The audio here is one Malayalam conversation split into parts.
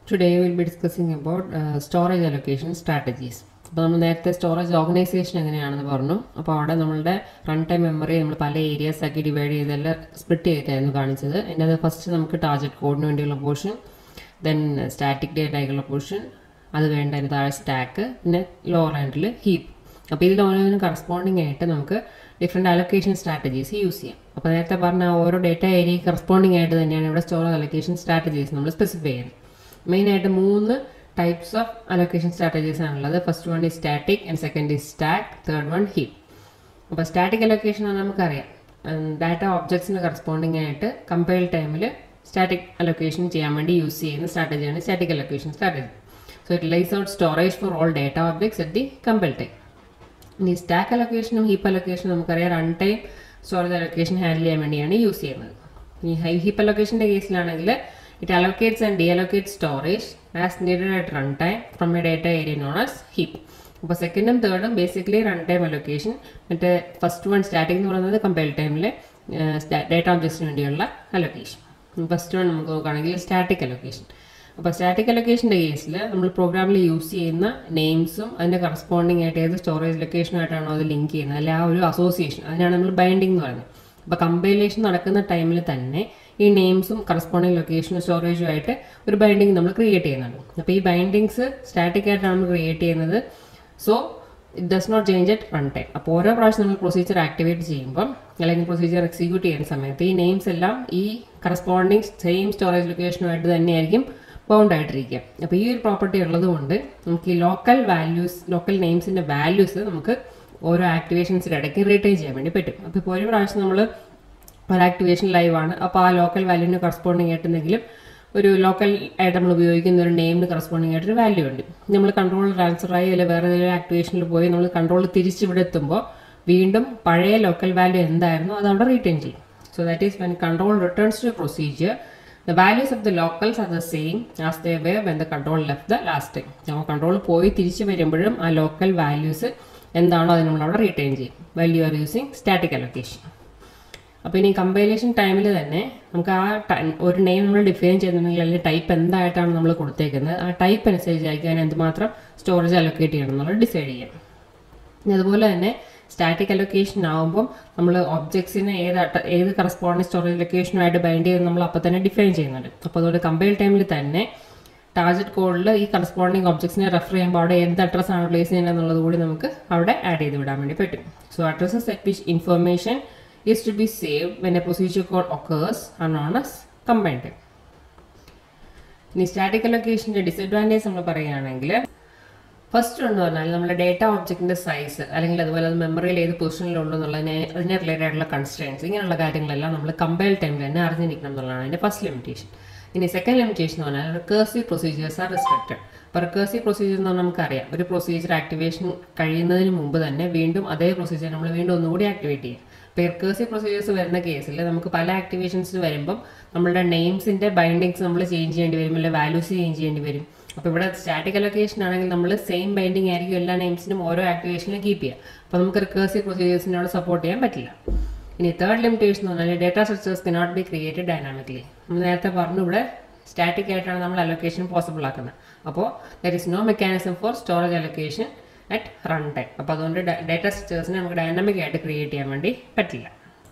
Today we'll be discussing about uh, storage allocation strategies. അപ്പോൾ നമ്മൾ നേരത്തെ സ്റ്റോറേജ് ഓർഗനൈസേഷൻ എങ്ങനെയാണെന്ന് പറഞ്ഞു അപ്പോൾ അവിടെ നമ്മളുടെ റൺ ടൈം മെമ്മറി നമ്മൾ പല ഏരിയാസ് ആക്കി ഡിവൈഡ് ചെയ്തെല്ലാം സ്പ്ലിറ്റ് ചെയ്തിട്ടായിരുന്നു കാണിച്ചത് അതിൻ്റെ അത് ഫസ്റ്റ് നമുക്ക് ടാർജറ്റ് കോഡിന് വേണ്ടിയുള്ള പോർഷൻ ദെൻ സ്റ്റാറ്റിക് ഡേറ്റ ആയിട്ടുള്ള പോർഷൻ അത് വേണ്ട അതിന് താഴെ സ്റ്റാക്ക് പിന്നെ ലോവർ ഹാൻഡിൽ ഹീപ്പ് അപ്പോൾ ഇതിൽ ഓരോന്നിനും കറസ്പോണ്ടിങ് ആയിട്ട് നമുക്ക് ഡിഫറെൻറ്റ് അലൊക്കേഷൻ സ്ട്രാറ്റജീസ് യൂസ് ചെയ്യാം അപ്പോൾ നേരത്തെ പറഞ്ഞ ഓരോ ഡേറ്റ ഏരിയയ്ക്ക് കറസ്പോണ്ടിങ് ആയിട്ട് തന്നെയാണ് ഇവിടെ സ്റ്റോറേജ് അലൊക്കേഷൻ സ്ട്രാറ്റജീസ് നമ്മൾ സ്പെസിഫൈ ചെയ്യുന്നത് മെയിനായിട്ട് മൂന്ന് ടൈപ്സ് ഓഫ് അലൊക്കേഷൻ സ്ട്രാറ്റജീസ് ആണുള്ളത് first one is static and second is stack third one heap അപ്പോൾ സ്റ്റാറ്റിക് അലൊക്കേഷൻ ആണ് നമുക്കറിയാം ഡാറ്റ ഒബ്ജക്ട്സിന് കറസ്പോണ്ടിങ് ആയിട്ട് കമ്പൈൽ ടൈമിൽ സ്റ്റാറ്റിക് അലൊക്കേഷൻ ചെയ്യാൻ വേണ്ടി യൂസ് ചെയ്യുന്ന സ്ട്രാറ്റജിയാണ് static allocation strategy so it lies out storage for all data objects at the compile time ഇനി സ്റ്റാക്ക് അലൊക്കേഷനും ഹീപ്പ് അലൊക്കേഷനും നമുക്കറിയാം run time storage allocation handle ചെയ്യാൻ വേണ്ടിയാണ് യൂസ് ചെയ്യുന്നത് ഈ ഹൈ ഹീപ്പ് അലൊക്കേഷൻ്റെ കേസിലാണെങ്കിൽ it allocates and deallocate storage as needed at run time from a data area known as heap അപ്പോൾ സെക്കൻഡും തേർഡും ബേസിക്കലി റൺ ടൈം അലൊക്കേഷൻ മറ്റേ ഫസ്റ്റ് വൺ സ്റ്റാർട്ടിംഗ് എന്ന് പറയുന്നത് കമ്പയൽ ടൈമിൽ ഡേറ്റ ഓബ്ജക്ട്സിന് വേണ്ടിയുള്ള അലൊക്കേഷൻ ഫസ്റ്റ് വൺ നമുക്ക് നോക്കുകയാണെങ്കിൽ സ്റ്റാറ്റിക് അലൊക്കേഷൻ അപ്പോൾ സ്റ്റാറ്റിക് അലൊക്കേഷൻ്റെ കേസിൽ നമ്മൾ പ്രോഗ്രാമിൽ യൂസ് ചെയ്യുന്ന നെയിംസും അതിൻ്റെ കറസ്പോണ്ടിങ് ആയിട്ട് ഏത് സ്റ്റോറേജ് ലൊക്കേഷനുമായിട്ടാണോ അത് ലിങ്ക് ചെയ്യുന്നത് അല്ലെ ആ ഒരു അസോസിയേഷൻ അതിനാണ് നമ്മൾ ബൈൻഡിങ് എന്ന് പറയുന്നത് അപ്പോൾ കമ്പൈലേഷൻ നടക്കുന്ന ടൈമിൽ തന്നെ ഈ നെയിംസും കറസ്പോണ്ടിങ് ലൊക്കേഷനും സ്റ്റോറേജും ആയിട്ട് ഒരു ബൈൻഡിങ് നമ്മൾ ക്രിയേറ്റ് ചെയ്യുന്നുണ്ട് അപ്പോൾ ഈ ബൈൻഡിങ്സ് സ്റ്റാറ്റിക് ആയിട്ടാണ് നമ്മൾ ക്രിയേറ്റ് ചെയ്യുന്നത് so it does not change at run time അപ്പോൾ ഓരോ പ്രാവശ്യം നമ്മൾ പ്രൊസീജിയർ ആക്ടിവേറ്റ് ചെയ്യുമ്പം അല്ലെങ്കിൽ പ്രൊസീജിയർ എക്സിക്യൂട്ട് ചെയ്യുന്ന സമയത്ത് ഈ നെയിംസ് എല്ലാം ഈ കറസ്പോണ്ടിങ് സെയിം സ്റ്റോറേജ് ലൊക്കേഷനുമായിട്ട് തന്നെയായിരിക്കും ബൗണ്ട് ആയിട്ടിരിക്കുക അപ്പോൾ ഈ ഒരു പ്രോപ്പർട്ടി ഉള്ളതുകൊണ്ട് നമുക്ക് ഈ ലോക്കൽ വാല്യൂസ് ലോക്കൽ നെയിംസിൻ്റെ വാല്യൂസ് നമുക്ക് ഓരോ ആക്ടിവേഷൻസിൻ്റെ ഇടയ്ക്ക് റീറ്റെയിൻ ചെയ്യാൻ വേണ്ടി പറ്റും അപ്പോൾ ഇപ്പോൾ ഒരു പ്രാവശ്യം നമ്മൾ ഒരു ആക്ടിവേഷൻ ലൈവാണ് അപ്പോൾ ആ ലോക്കൽ വാല്യൂവിന് കറസ്പോണ്ടിങ് ആയിട്ട് എന്തെങ്കിലും ഒരു ലോക്കൽ ആയിട്ട് നമ്മൾ ഉപയോഗിക്കുന്ന ഒരു നെയിമിന് കറസ്പോണ്ടിങ് ആയിട്ടൊരു വാല്യൂ ഉണ്ട് നമ്മൾ കൺട്രോൾ ട്രാൻസ്ഫർ ആയി അല്ലെങ്കിൽ വേറെ ഏതെങ്കിലും ആക്ടിവേഷനിൽ പോയി നമ്മൾ കൺട്രോൾ തിരിച്ച് ഇവിടെ എത്തുമ്പോൾ വീണ്ടും പഴയ ലോക്കൽ വാല്യൂ എന്തായിരുന്നു അത് അവിടെ റീറ്റെയിൻ ചെയ്യും so that is when control returns to procedure the values of the locals are the same as they were when the control left the last time നമ്മൾ കൺട്രോൾ പോയി തിരിച്ച് വരുമ്പോഴും ആ ലോക്കൽ വാല്യൂസ് എന്താണോ അത് നമ്മൾ അവിടെ റീറ്റെയിൻ ചെയ്യും well you are using static allocation അപ്പോൾ ഇനി കമ്പൈലേഷൻ ടൈമിൽ തന്നെ നമുക്ക് ആ ഒരു നെയിം നമ്മൾ ഡിഫൈൻ ചെയ്യുന്നുണ്ടെങ്കിൽ അല്ലെങ്കിൽ ടൈപ്പ് എന്തായിട്ടാണ് നമ്മൾ കൊടുത്തേക്കുന്നത് ആ ടൈപ്പ് അനുസരിച്ചായിരിക്കും അതിന് എന്തുമാത്രം സ്റ്റോറേജ് അലൊക്കേറ്റ് ചെയ്യണം എന്നുള്ളത് ഡിസൈഡ് ചെയ്യാം ഇനി അതുപോലെ തന്നെ സ്റ്റാറ്റിക് അലൊക്കേഷൻ ആകുമ്പം നമ്മൾ ഒബ്ജക്ട്സിനെ ഏത് ഏത് കറസ്പോണ്ടിങ് സ്റ്റോറേജ് ലൊക്കേഷനുമായിട്ട് ബൈൻഡ് ചെയ്ത് നമ്മൾ അപ്പോൾ തന്നെ ഡിഫൈൻ ചെയ്യുന്നുണ്ട് അപ്പോൾ അതുകൊണ്ട് കമ്പൈൽ ടൈമിൽ തന്നെ ടാർജറ്റ് കോഡിൽ ഈ കറസ്പോണ്ടിങ് ഒബ്ജക്ട്സിനെ റെഫർ ചെയ്യുമ്പോൾ അവിടെ എന്ത് അഡ്രസ് ആണ് പ്ലേസ് ചെയ്യുന്നത് എന്നുള്ളത് കൂടി നമുക്ക് അവിടെ ആഡ് ചെയ്ത് വിടാൻ വേണ്ടി പറ്റും so addresses at which information is to be save when a procedure code occurs are known as compiled time ഇനി സ്റ്റാറ്റിക് അലൊക്കേഷൻ്റെ ഡിസഡ്വാൻറ്റേജ് നമ്മൾ പറയുകയാണെങ്കിൽ ഫസ്റ്റ് എന്ന് പറഞ്ഞാൽ നമ്മുടെ ഡേറ്റ ഒബ്ജക്റ്റിന്റെ സൈസ് അല്ലെങ്കിൽ അതുപോലെ അത് മെമ്മറിയിൽ ഏത് പൊസിഷനിലുള്ളൂ എന്നുള്ളതിനെ അതിനെ റിലേറ്റഡ് ആയിട്ടുള്ള കൺസ്ട്രെയിൻസ് ഇങ്ങനെയുള്ള കാര്യങ്ങളെല്ലാം നമ്മൾ കമ്പയൽ ടൈമിൽ തന്നെ അറിഞ്ഞിരിക്കണം എന്നുള്ളതാണ് അതിൻ്റെ ഫസ്റ്റ് ലിമിറ്റേഷൻ ഇനി സെക്കൻഡ് ലിമിറ്റേഷൻ എന്ന് പറഞ്ഞാൽ റിക്കേഴ്സീവ് പ്രൊസീജിയേഴ്സ് ആർ റെസ്ട്രിക്റ്റഡ് അപ്പോൾ റിക്കേഴ്സീവ് പ്രൊസീജിയർ എന്ന് പറഞ്ഞാൽ നമുക്കറിയാം ഒരു പ്രൊസീജിയർ ആക്ടിവേഷൻ കഴിയുന്നതിന് മുമ്പ് തന്നെ വീണ്ടും അതേ പ്രൊസീജിയർ നമ്മൾ വീണ്ടും ഒന്നുകൂടി ആക്ടിവേറ്റ് ചെയ്യും ഇപ്പോൾ റിക്കേഴ്സീവ് പ്രൊസീജിയേഴ്സ് വരുന്ന കേസിൽ നമുക്ക് പല ആക്ടിവേഷൻസ് വരുമ്പം നമ്മളുടെ നെയിംസിൻ്റെ ബൈൻഡിങ്സ് നമ്മൾ ചേഞ്ച് ചെയ്യേണ്ടി വരും അല്ലെങ്കിൽ വാല്യൂസ് ചേഞ്ച് ചെയ്യേണ്ടി വരും അപ്പോൾ ഇവിടെ സ്റ്റാറ്റിക് അലൊക്കേഷൻ ആണെങ്കിൽ നമ്മൾ സെയിം ബൈൻഡിങ് ആയിരിക്കും എല്ലാ നെയിംസിനും ഓരോ ആക്ടിവേഷനിലും കീപ്പ് ചെയ്യുക അപ്പോൾ നമുക്ക് റിക്കേഴ്സീവ് പ്രൊസീജിയേഴ്സിനോട് സപ്പോർട്ട് ചെയ്യാൻ പറ്റില്ല ഇനി തേർഡ് ലിമിറ്റേഷൻ എന്ന് പറഞ്ഞാൽ data structures cannot be created dynamically നമ്മൾ നേരത്തെ പറഞ്ഞു ഇവിടെ സ്റ്റാറ്റിക് ആയിട്ടാണ് നമ്മൾ അലൊക്കേഷൻ പോസിബിൾ ആക്കുന്നത് അപ്പോൾ there is no mechanism for storage allocation at run time അപ്പോൾ അതുകൊണ്ട് ഡേറ്റ സ്ട്രക്ചേഴ്സിനെ നമുക്ക് ഡൈനാമിക് ആയിട്ട് ക്രിയേറ്റ് ചെയ്യാൻ വേണ്ടി പറ്റില്ല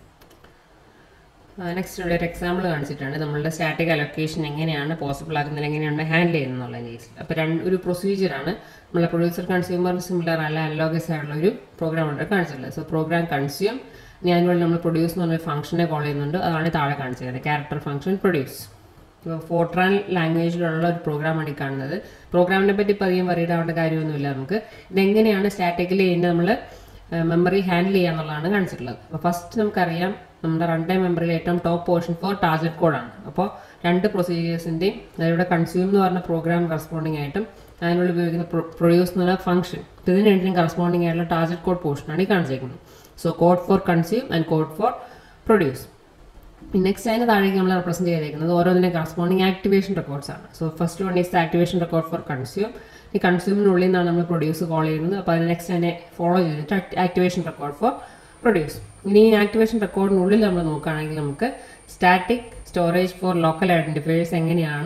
നെക്സ്റ്റ് ഇവിടെ ഒരു എക്സാമ്പിൾ കാണിച്ചിട്ടുണ്ട് നമ്മളുടെ സ്റ്റാറ്റിക് അലൊക്കേഷൻ എങ്ങനെയാണ് പോസിബിൾ ആക്കുന്നത് എങ്ങനെയാണ് ഹാൻഡിൽ ചെയ്യുന്നത് എന്നുള്ള കേസിൽ അപ്പോൾ രണ്ട് ഒരു പ്രൊസീജിയറാണ് നമ്മളെ പ്രൊഡ്യൂസർ കൺസ്യൂമർ സിമിലർ അല്ല അലോഗസ് ആയിട്ടുള്ള ഒരു പ്രോഗ്രാം ഉണ്ട് കാണിച്ചിട്ടുള്ളത് സോ പ്രോഗ്രാം കൺസ്യൂം ഞാൻ ഇവിടെ നമ്മൾ പ്രൊഡ്യൂസ് എന്ന് പറഞ്ഞ ഫംഗ്ഷനെ കോൾ ചെയ്യുന്നുണ്ട് അതാണ് താഴെ കാണിച്ചിരിക്കുന്നത് ക്യാരക്ടർ ഫംഗ്ഷൻ പ്രൊഡ്യൂസ് ഇപ്പോൾ ഫോർട്രാൻ ലാംഗ്വേജിലുള്ള ഒരു പ്രോഗ്രാമാണ് ഈ കാണുന്നത് പ്രോഗ്രാമിനെ പറ്റി ഇപ്പോൾ അധികം വറീഡ് ആവേണ്ട കാര്യമൊന്നുമില്ല നമുക്ക് ഇതെങ്ങനെയാണ് സ്റ്റാറ്റിക്കലി ഇതിൻ്റെ നമ്മൾ മെമ്മറി ഹാൻഡിൽ ചെയ്യുക എന്നുള്ളതാണ് കാണിച്ചിട്ടുള്ളത് അപ്പോൾ ഫസ്റ്റ് നമുക്കറിയാം നമ്മുടെ റൺ ടൈം മെമ്മറിയിൽ ഏറ്റവും ടോപ്പ് പോർഷൻ ഫോർ ടാർജറ്റ് കോഡാണ് അപ്പോൾ രണ്ട് പ്രൊസീജിയേഴ്സിൻ്റെയും അതിലൂടെ കൺസ്യൂം എന്ന് പറഞ്ഞ പ്രോഗ്രാം കറസ്പോണ്ടിങ് ആയിട്ടും അതിനുള്ള ഉപയോഗിക്കുന്ന പ്രൊഡ്യൂസ് എന്ന് പറഞ്ഞ ഫംഗ്ഷൻ ഇതിന് രണ്ടിനും കറസ്പോണ്ടിങ് ആയിട്ടുള്ള ടാർജറ്റ് കോഡ് പോർഷനാണ് ഈ കാണിച്ചിരിക്കുന്നത് so code for consume and code for produce next അതിന് താഴേക്ക് നമ്മൾ റെപ്രസെൻറ്റ് ചെയ്തേക്കുന്നത് ഓരോന്നിൻ്റെ കറസ്പോണ്ടിങ് ആക്ടിവേഷൻ റെക്കോർഡ്സ് ആണ് so first one is activation record for consume ഈ കൺസ്യൂമിനുള്ളിൽ നിന്നാണ് നമ്മൾ പ്രൊഡ്യൂസ് കോൾ ചെയ്യുന്നത് അപ്പോൾ അതിന് നെക്സ്റ്റ് അതിനെ ഫോളോ ചെയ്തിട്ട് ആക്ടിവേഷൻ റെക്കോർഡ് ഫോർ പ്രൊഡ്യൂസ് ഇനി ഈ ആക്ടിവേഷൻ റെക്കോർഡിനുള്ളിൽ നമ്മൾ നോക്കുകയാണെങ്കിൽ നമുക്ക് static storage for local identifiers എങ്ങനെയാണ്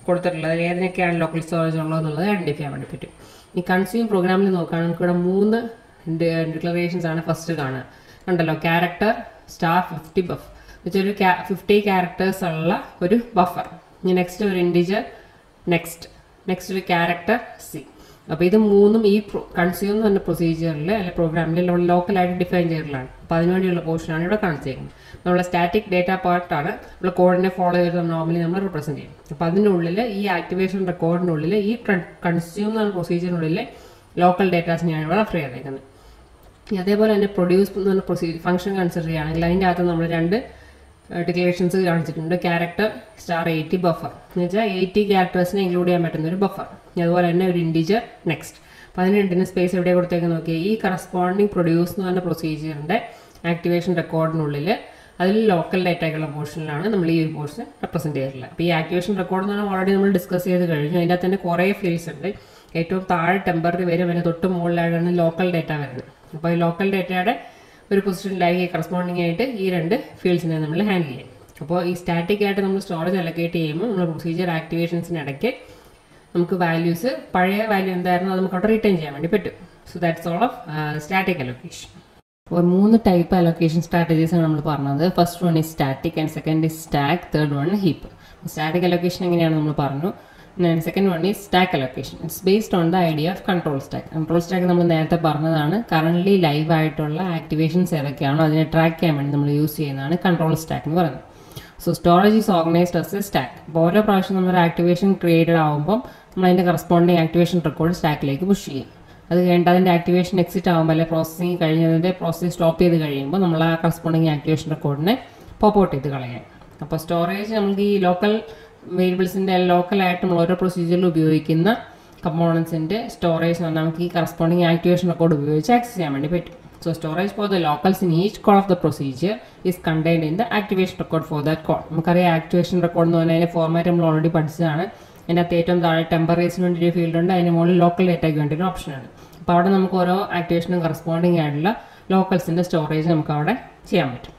കൊടുത്തിട്ടുള്ളത് അതിൽ ഏതിനൊക്കെയാണ് ലോക്കൽ സ്റ്റോറേജ് ഉള്ളതെന്നുള്ളത് ഐഡൻറ്റിഫൈ ചെയ്യാൻ വേണ്ടി പറ്റും ഈ കൺസ്യൂം പ്രോഗ്രാമിൽ നോക്കുകയാണെങ്കിൽ നമുക്ക് ഇവിടെ മൂന്ന് ഡിക്ലറേഷൻസ് ആണ് ഫസ്റ്റ് കാണുക ഉണ്ടല്ലോ ക്യാരക്ടർ സ്റ്റാർ ഫിഫ്റ്റി ബഫ് വെച്ചാൽ ഒരു ഫിഫ്റ്റി ക്യാരക്ടേഴ്സ് ഉള്ള ഒരു ബഫർ ഇനി നെക്സ്റ്റ് ഒരു ഇൻഡിജർ നെക്സ്റ്റ് നെക്സ്റ്റ് ഒരു ക്യാരക്ടർ സി അപ്പോൾ ഇത് മൂന്നും ഈ കൺസ്യൂം എന്ന് പറഞ്ഞ പ്രൊസീജിയറിൽ അല്ലെങ്കിൽ പ്രോഗ്രാമിൽ ലോക്കലായിട്ട് ഡിഫൈൻ ചെയ്തിട്ടുള്ളതാണ് അപ്പോൾ അതിനുവേണ്ടിയുള്ള പോർഷനാണ് ഇവിടെ കാണിച്ചേക്കുന്നത് നമ്മുടെ സ്റ്റാറ്റിക് ഡേറ്റ പാർട്ടാണ് നമ്മൾ കോഡിനെ ഫോളോ ചെയ്ത് നോർമലി നമ്മൾ റിപ്രസെൻറ്റ് ചെയ്യും അപ്പോൾ അതിനുള്ളിൽ ഈ ആക്ടിവേഷൻ റെക്കോർഡിനുള്ളിൽ ഈ കൺസ്യൂം എന്ന പ്രൊസീജിയറിനുള്ളിൽ ലോക്കൽ ഡേറ്റാസിനെയാണ് ഇവിടെ റെഫർ ചെയ്തേക്കുന്നത് ഇനി അതേപോലെ തന്നെ പ്രൊഡ്യൂസ് എന്ന് പറഞ്ഞ പ്രൊസീജിയർ ഫംഗ്ഷൻ കൺസിഡർ ചെയ്യുകയാണെങ്കിൽ അതിൻ്റെ അകത്ത് നമ്മൾ രണ്ട് ഡിക്ലറേഷൻസ് കാണിച്ചിട്ടുണ്ട് ക്യാരക്ടർ സ്റ്റാർ എയ്റ്റി ബഫർ എന്ന് വെച്ചാൽ എയ്റ്റി ക്യാരക്ടേഴ്സിനെ ഇൻക്ലൂഡ് ചെയ്യാൻ പറ്റുന്ന ഒരു ബഫർ അതുപോലെ തന്നെ ഒരു ഇൻഡിജർ നെക്സ്റ്റ് അപ്പോൾ അതിന് രണ്ടിന് സ്പേസ് എവിടെ കൊടുത്തേക്ക് നോക്കിയാൽ ഈ കറസ്പോണ്ടിങ് പ്രൊഡ്യൂസ് എന്ന് പറഞ്ഞ പ്രൊസീജിയറിൻ്റെ ആക്ടിവേഷൻ റെക്കോർഡിനുള്ളിൽ അതിൽ ലോക്കൽ ഡേറ്റയ്ക്കുള്ള പോർഷനിലാണ് നമ്മൾ ഈ ഒരു പോർഷൻ റെപ്രസെൻറ്റ് ചെയ്തിട്ടുള്ളത് അപ്പോൾ ഈ ആക്ടിവേഷൻ റെക്കോർഡ് എന്ന് പറഞ്ഞാൽ ഓൾറെഡി നമ്മൾ ഡിസ്കസ് ചെയ്ത് കഴിഞ്ഞു അതിൻ്റെ അകത്ത് തന്നെ കുറേ ഫീൽഡ്സ് ഉണ്ട് ഏറ്റവും താഴെ ടെമ്പററി വരെ വരെ തൊട്ട് മുകളിലായിട്ടാണ് ലോക്കൽ ഡേറ്റ വരുന്നത് അപ്പോൾ ഈ ലോക്കൽ ഡേറ്റയുടെ ഒരു പൊസിഷനിലായി കറസ്പോണ്ടിങ് ആയിട്ട് ഈ രണ്ട് ഫീൽഡ്സിനെ നമ്മൾ ഹാൻഡിൽ ചെയ്യും അപ്പോൾ ഈ സ്റ്റാറ്റിക് ആയിട്ട് നമ്മൾ സ്റ്റോറേജ് അലക്കേറ്റ് ചെയ്യുമ്പോൾ നമ്മൾ പ്രൊസീജിയർ ആക്ടിവേഷൻസിനിടയ്ക്ക് നമുക്ക് വാല്യൂസ് പഴയ വാല്യൂ എന്തായിരുന്നു അത് നമുക്ക് അവിടെ റിട്ടേൺ ചെയ്യാൻ വേണ്ടി പറ്റും so that's all of static allocation അപ്പോൾ മൂന്ന് ടൈപ്പ് അലൊക്കേഷൻ സ്ട്രാറ്റജീസ് ആണ് നമ്മൾ പറഞ്ഞത് first one is static and second is stack third one heap static allocation എങ്ങനെയാണ് നമ്മൾ പറഞ്ഞു second one is stack allocation it's based on the idea of control stack control stack നമ്മൾ നേരത്തെ പറഞ്ഞതാണ് കറൻ്റ്ലി ലൈവ് ആയിട്ടുള്ള ആക്ടിവേഷൻസ് ഏതൊക്കെയാണോ അതിനെ ട്രാക്ക് ചെയ്യാൻ വേണ്ടി നമ്മൾ യൂസ് ചെയ്യുന്നതാണ് കൺട്രോൾ സ്റ്റാക്ക് എന്ന് പറയുന്നത് so storage is organized as a stack അപ്പോൾ ഓരോ പ്രാവശ്യം നമ്മൾ ആക്ടിവേഷൻ ക്രിയേറ്റഡ് ആകുമ്പോൾ നമ്മൾ അതിൻ്റെ കറസ്പോണ്ടിങ് ആക്ടിവേഷൻ റെക്കോർഡ് സ്റ്റാക്കിലേക്ക് പുഷ് ചെയ്യും അത് കഴിഞ്ഞിട്ട് അതിൻ്റെ ആക്ടിവേഷൻ എക്സിറ്റ് ആകുമ്പോൾ അല്ലെങ്കിൽ പ്രോസസ്സിങ് കഴിഞ്ഞതിൻ്റെ പ്രോസസ്സിങ് സ്റ്റോപ്പ് ചെയ്ത് കഴിയുമ്പോൾ നമ്മൾ ആ കറസ്പോണ്ടിങ് ആക്ടിവേഷൻ റെക്കോർഡിനെ പോപ്പ് ഔട്ട് ചെയ്ത് കളയാം അപ്പോൾ സ്റ്റോറേജ് നമുക്ക് ഈ ലോക്കൽ വേരിയബിൾസിൻ്റെ ലോക്കലായിട്ട് നമ്മൾ ഓരോ പ്രൊസീജിയറിൽ ഉപയോഗിക്കുന്ന കമ്പോണൻസിൻ്റെ സ്റ്റോറേജ് നമുക്ക് ഈ കറസ്പോണ്ടിങ് ആക്ടിവേഷൻ റെക്കോർഡ് ഉപയോഗിച്ച് ആക്സസ് ചെയ്യാൻ വേണ്ടി പറ്റും So storage for the locals in each call of the procedure is contained in the activation record for that call. നമുക്കറിയാം ആക്ടിവേഷൻ റെക്കോർഡ് എന്ന് പറഞ്ഞാൽ അതിൻ്റെ ഫോർമാറ്റ് നമ്മൾ ഓൾറെഡി പഠിച്ചതാണ് അതിൻ്റെ അകത്ത് ഏറ്റവും താഴെ ടെമ്പറേച്ചറിന് വേണ്ടി ഒരു ഫീൽഡ് ഉണ്ട് അതിന് മുകളിൽ ലോക്കൽ ഡേറ്റയ്ക്ക് വേണ്ടി ഒരു ഓപ്ഷനാണ് അപ്പോൾ അവിടെ നമുക്ക് ഓരോ ആക്ടിവേഷനും കറസ്പോണ്ടിങ് ആയിട്ടുള്ള ലോക്കൽസിൻ്റെ സ്റ്റോറേജ് നമുക്ക് അവിടെ ചെയ്യാൻ പറ്റും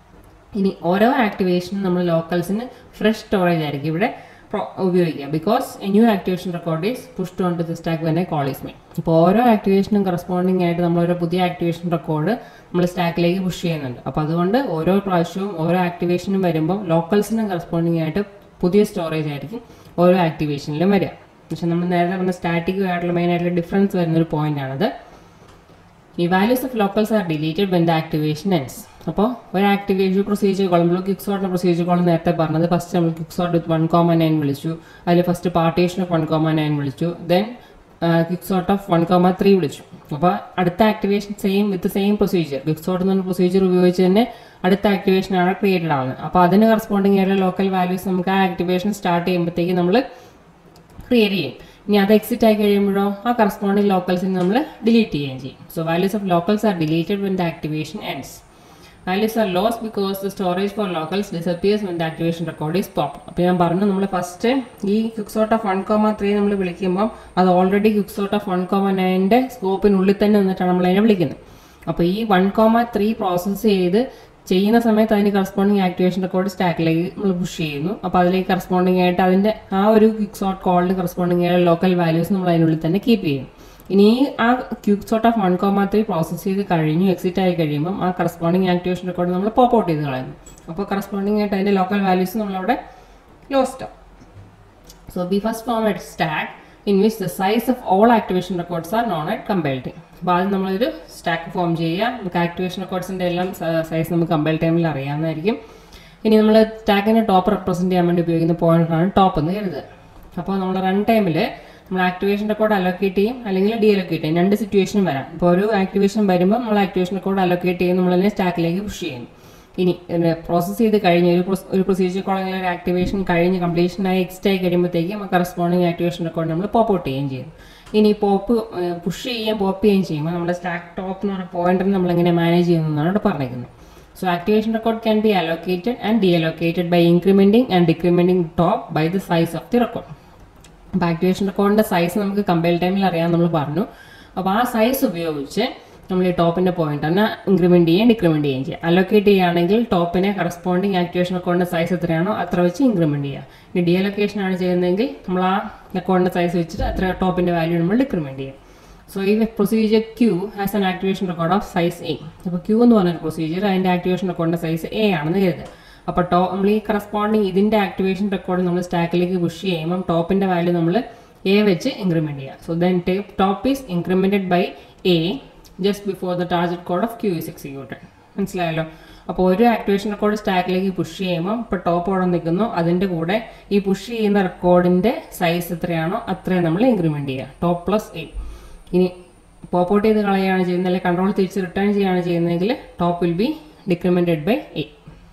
ഇനി ഓരോ ആക്ടിവേഷനും നമ്മൾ ലോക്കൽസിന് ഫ്രഷ് സ്റ്റോറേജ് ആയിരിക്കും ഇവിടെ ഉപയോഗിക്കുക because a new activation record is push on to the stack തന്നെ കോൾ ഈസ് മെയിൻ ഇപ്പോൾ ഓരോ ആക്ടിവേഷനും കറസ്പോണ്ടിങ് ആയിട്ട് നമ്മൾ ഓരോ പുതിയ ആക്ടിവേഷൻ റെക്കോർഡ് നമ്മൾ സ്റ്റാക്കിലേക്ക് പുഷ് ചെയ്യുന്നുണ്ട് അപ്പോൾ അതുകൊണ്ട് ഓരോ പ്രാവശ്യവും ഓരോ ആക്ടിവേഷനും വരുമ്പോൾ ലോക്കൽസിനും കറസ്പോണ്ടിങ് ആയിട്ട് പുതിയ സ്റ്റോറേജ് ആയിരിക്കും ഓരോ ആക്ടിവേഷനിലും വരിക പക്ഷെ നമ്മൾ നേരത്തെ പറഞ്ഞ സ്റ്റാറ്റിക് ആയിട്ടുള്ള മെയിൻ ആയിട്ടുള്ള ഡിഫറൻസ് വരുന്നൊരു പോയിന്റാണത് ഈ values of locals are deleted when the activation ends അപ്പോൾ ഒരു ആക്ടിവേഷൻ പ്രൊസീജിയർ കോൾ നമ്മൾ ക്വിക്ക് സോർട്ടിൻ്റെ പ്രൊസീജിയർ കോൾ നേരത്തെ പറഞ്ഞത് ഫസ്റ്റ് നമ്മൾ quick sort with one comma nine വിളിച്ചു അതിൽ first partition of one comma nine വിളിച്ചു then quick sort of one comma three വിളിച്ചു അപ്പോൾ അടുത്ത activation same with same procedure quick sort എന്ന് പറഞ്ഞ പ്രൊസീജിയർ ഉപയോഗിച്ച് തന്നെ അടുത്ത ആക്ടിവേഷൻ ആണ് ക്രിയേറ്റഡ് ആവുന്നത് അപ്പോൾ അതിന് കറസ്പോണ്ടിങ് ആയിട്ടുള്ള ലോക്കൽ വാല്യൂസ് നമുക്ക് ആ ആക്ടിവേഷൻ സ്റ്റാർട്ട് ചെയ്യുമ്പോഴത്തേക്ക് നമ്മൾ ക്രിയേറ്റ് ചെയ്യും ഇനി അത് എക്സിറ്റ് ആയി കഴിയുമ്പോഴോ ആ കറസ്പോണ്ടിങ് ലോക്കൽസിന് നമ്മൾ ഡിലീറ്റ് ചെയ്യുകയും ചെയ്യും so values of locals are deleted when the activation ends values are lost because the storage for locals disappears when the activation record is pop അപ്പോൾ ഞാൻ പറഞ്ഞു നമ്മൾ ഫസ്റ്റ് ഈ quicksort of one comma three നമ്മൾ വിളിക്കുമ്പോൾ അത് already quicksort of one comma നയൻ്റെ സ്കോപ്പിനുള്ളിൽ തന്നെ നിന്നിട്ടാണ് നമ്മൾ അതിനെ വിളിക്കുന്നത് അപ്പോൾ ഈ വൺ കോമ ത്രീ പ്രോസസ്സ് ചെയ്ത് ചെയ്യുന്ന സമയത്ത് അതിന് കറസ്പോണ്ടിങ് ആക്ടിവേഷൻ റെക്കോർഡ് സ്റ്റാക്കിലേക്ക് നമ്മൾ പുഷ് ചെയ്യുന്നു അപ്പോൾ അതിലേക്ക് കറസ്പോണ്ടിങ് ആയിട്ട് അതിൻ്റെ ആ ഒരു ക്വിക്ക് സോട്ട് കോളിന് കറസ്പോണ്ടിങ് ആയ ലോക്കൽ വാല്യൂസ് നമ്മൾ അതിനുള്ളിൽ തന്നെ കീപ്പ് ചെയ്യും ഇനി ആ quick sort of one comma three process ചെയ്ത് കഴിഞ്ഞു എക്സിറ്റ് ആയി കഴിയുമ്പോൾ ആ കറസ്പോണ്ടിങ് ആക്ടിവേഷൻ റെക്കോർഡ് നമ്മൾ പോപ്പ് ഔട്ട് ചെയ്ത് കളയുന്നു അപ്പോൾ കറസ്പോണ്ടിങ് ആയിട്ട് അതിൻ്റെ ലോക്കൽ വാല്യൂസ് നമ്മളവിടെ ലോസ്റ്റ് ആവും so be first form at stack in which the size of all activation records are known at compiled അപ്പോൾ ആദ്യം നമ്മളൊരു സ്റ്റാക്ക് ഫോം ചെയ്യുക നമുക്ക് ആക്ടിവേഷൻ റെക്കോർഡ്സിൻ്റെ എല്ലാം സൈസ് നമുക്ക് കമ്പൈൽ ടൈമിൽ അറിയാവുന്നതായിരിക്കും ഇനി നമ്മൾ സ്റ്റാക്കിൻ്റെ ടോപ്പ് റെപ്രസെൻറ്റ് ചെയ്യാൻ വേണ്ടി ഉപയോഗിക്കുന്ന പോയിന്റാണ് ടോപ്പ് എന്ന് കരുതുക അപ്പോൾ നമ്മൾ റൺ ടൈമിൽ നമ്മൾ ആക്ടിവേഷൻ റെക്കോർഡ് അലോക്കേറ്റ് ചെയ്യും അല്ലെങ്കിൽ ഡി അലോക്കേറ്റ് ചെയ്യും രണ്ട് സിറ്റുവേഷനും വരാം ഇപ്പോൾ ഒരു ആക്ടിവേഷൻ വരുമ്പോൾ നമ്മൾ ആക്ടിവേഷൻ റെക്കോർഡ് അലോക്കേറ്റ് ചെയ്യും നമ്മൾ അതിനെ സ്റ്റാക്കിലേക്ക് പുഷ് ചെയ്യും ഇനി പ്രോസസ്സ് ചെയ്ത് കഴിഞ്ഞ് ഒരു ഒരു പ്രൊസീജിയർ കോൾ അല്ലെങ്കിൽ ഒരു ആക്ടിവേഷൻ കഴിഞ്ഞ് കംപ്ലീഷനായി എക്സ്റ്റ് ആയി കഴിയുമ്പോഴത്തേക്കും കറസ്പോണ്ടിങ് ആക്ടിവേഷൻ റെക്കോർഡ് നമ്മൾ പോപ്പ് ഔട്ട് ചെയ്യുകയും ചെയ്യും ഇനി പോപ്പ് പുഷ് ചെയ്യുകയും പോപ്പ് ചെയ്യുകയും ചെയ്യുമ്പോൾ നമ്മുടെ സ്റ്റാക്ക് ടോപ്പ് എന്ന് പറഞ്ഞ പോയിന്റിന് നമ്മൾ എങ്ങനെ മാനേജ് ചെയ്യുന്നതാണ് ഇവിടെ പറഞ്ഞിരിക്കുന്നത് so activation record can be allocated and deallocated by incrementing and decrementing top by the size of the record അപ്പോൾ ആക്ടിവേഷൻ റെക്കോർഡിൻ്റെ സൈസ് നമുക്ക് കമ്പയർ ടൈമിൽ അറിയാൻ നമ്മൾ പറഞ്ഞു അപ്പോൾ ആ സൈസ് ഉപയോഗിച്ച് നമ്മൾ ഈ ടോപ്പിൻ്റെ പോയിന്റ് തന്നെ ഇൻക്രിമെൻറ്റ് ചെയ്യുകയും ഡിക്രിമെൻറ്റ് ചെയ്യുകയും ചെയ്യുക അലൊക്കേറ്റ് ചെയ്യുകയാണെങ്കിൽ ടോപ്പിനെ കറസ്പോണ്ടിങ് ആക്ടിവേഷൻ അക്കൗണ്ടിൻ്റെ സൈസ് എത്രയാണോ അത്ര വെച്ച് ഇൻക്രിമെൻറ്റ് ചെയ്യുക ഇനി ഡി അലൊക്കേഷൻ ആണ് ചെയ്യുന്നതെങ്കിൽ നമ്മൾ ആ അക്കൗണ്ടിൻ്റെ സൈസ് വെച്ചിട്ട് അത്ര ടോപ്പിൻ്റെ വാല്യൂ നമ്മൾ ഡിക്രിമെൻറ്റ് ചെയ്യും സോ ഈ procedure Q has an activation record of size A അപ്പോൾ ക്യൂ എന്ന് പറഞ്ഞ പ്രൊസീജിയർ അതിൻ്റെ ആക്ടിവേഷൻ റെക്കോർഡിൻ്റെ സൈസ് എ ആണെന്ന് കരുതുക അപ്പോൾ ടോ നമ്മൾ ഈ കറസ്പോണ്ടിങ് ഇതിൻ്റെ ആക്ടിവേഷൻ റെക്കോർഡ് നമ്മൾ സ്റ്റാക്കിലേക്ക് പുഷ് ചെയ്യുമ്പം ടോപ്പിൻ്റെ വാല്യൂ നമ്മൾ എ വെച്ച് ഇൻക്രിമെൻറ്റ് ചെയ്യുക so then top is incremented by A just before the target code of Q is executed മനസ്സിലായല്ലോ അപ്പോൾ ഒരു ആക്ടിവേഷൻ റെക്കോർഡ് സ്റ്റാക്കിലേക്ക് പുഷ് ചെയ്യുമ്പോൾ ഇപ്പോൾ ടോപ്പ് ഓടെ നിൽക്കുന്നു അതിൻ്റെ കൂടെ ഈ പുഷ് ചെയ്യുന്ന റെക്കോർഡിൻ്റെ സൈസ് എത്രയാണോ അത്രയും നമ്മൾ ഇൻക്രിമെൻറ്റ് ചെയ്യുക ടോപ്പ് പ്ലസ് എ ഇനി പോപ്പ് ഔട്ട് ചെയ്ത് കളയുകയാണ് ചെയ്യുന്നത് അല്ലെങ്കിൽ കൺട്രോൾ തിരിച്ച് റിട്ടേൺ ചെയ്യുകയാണ് ചെയ്യുന്നതെങ്കിൽ top will be decremented by A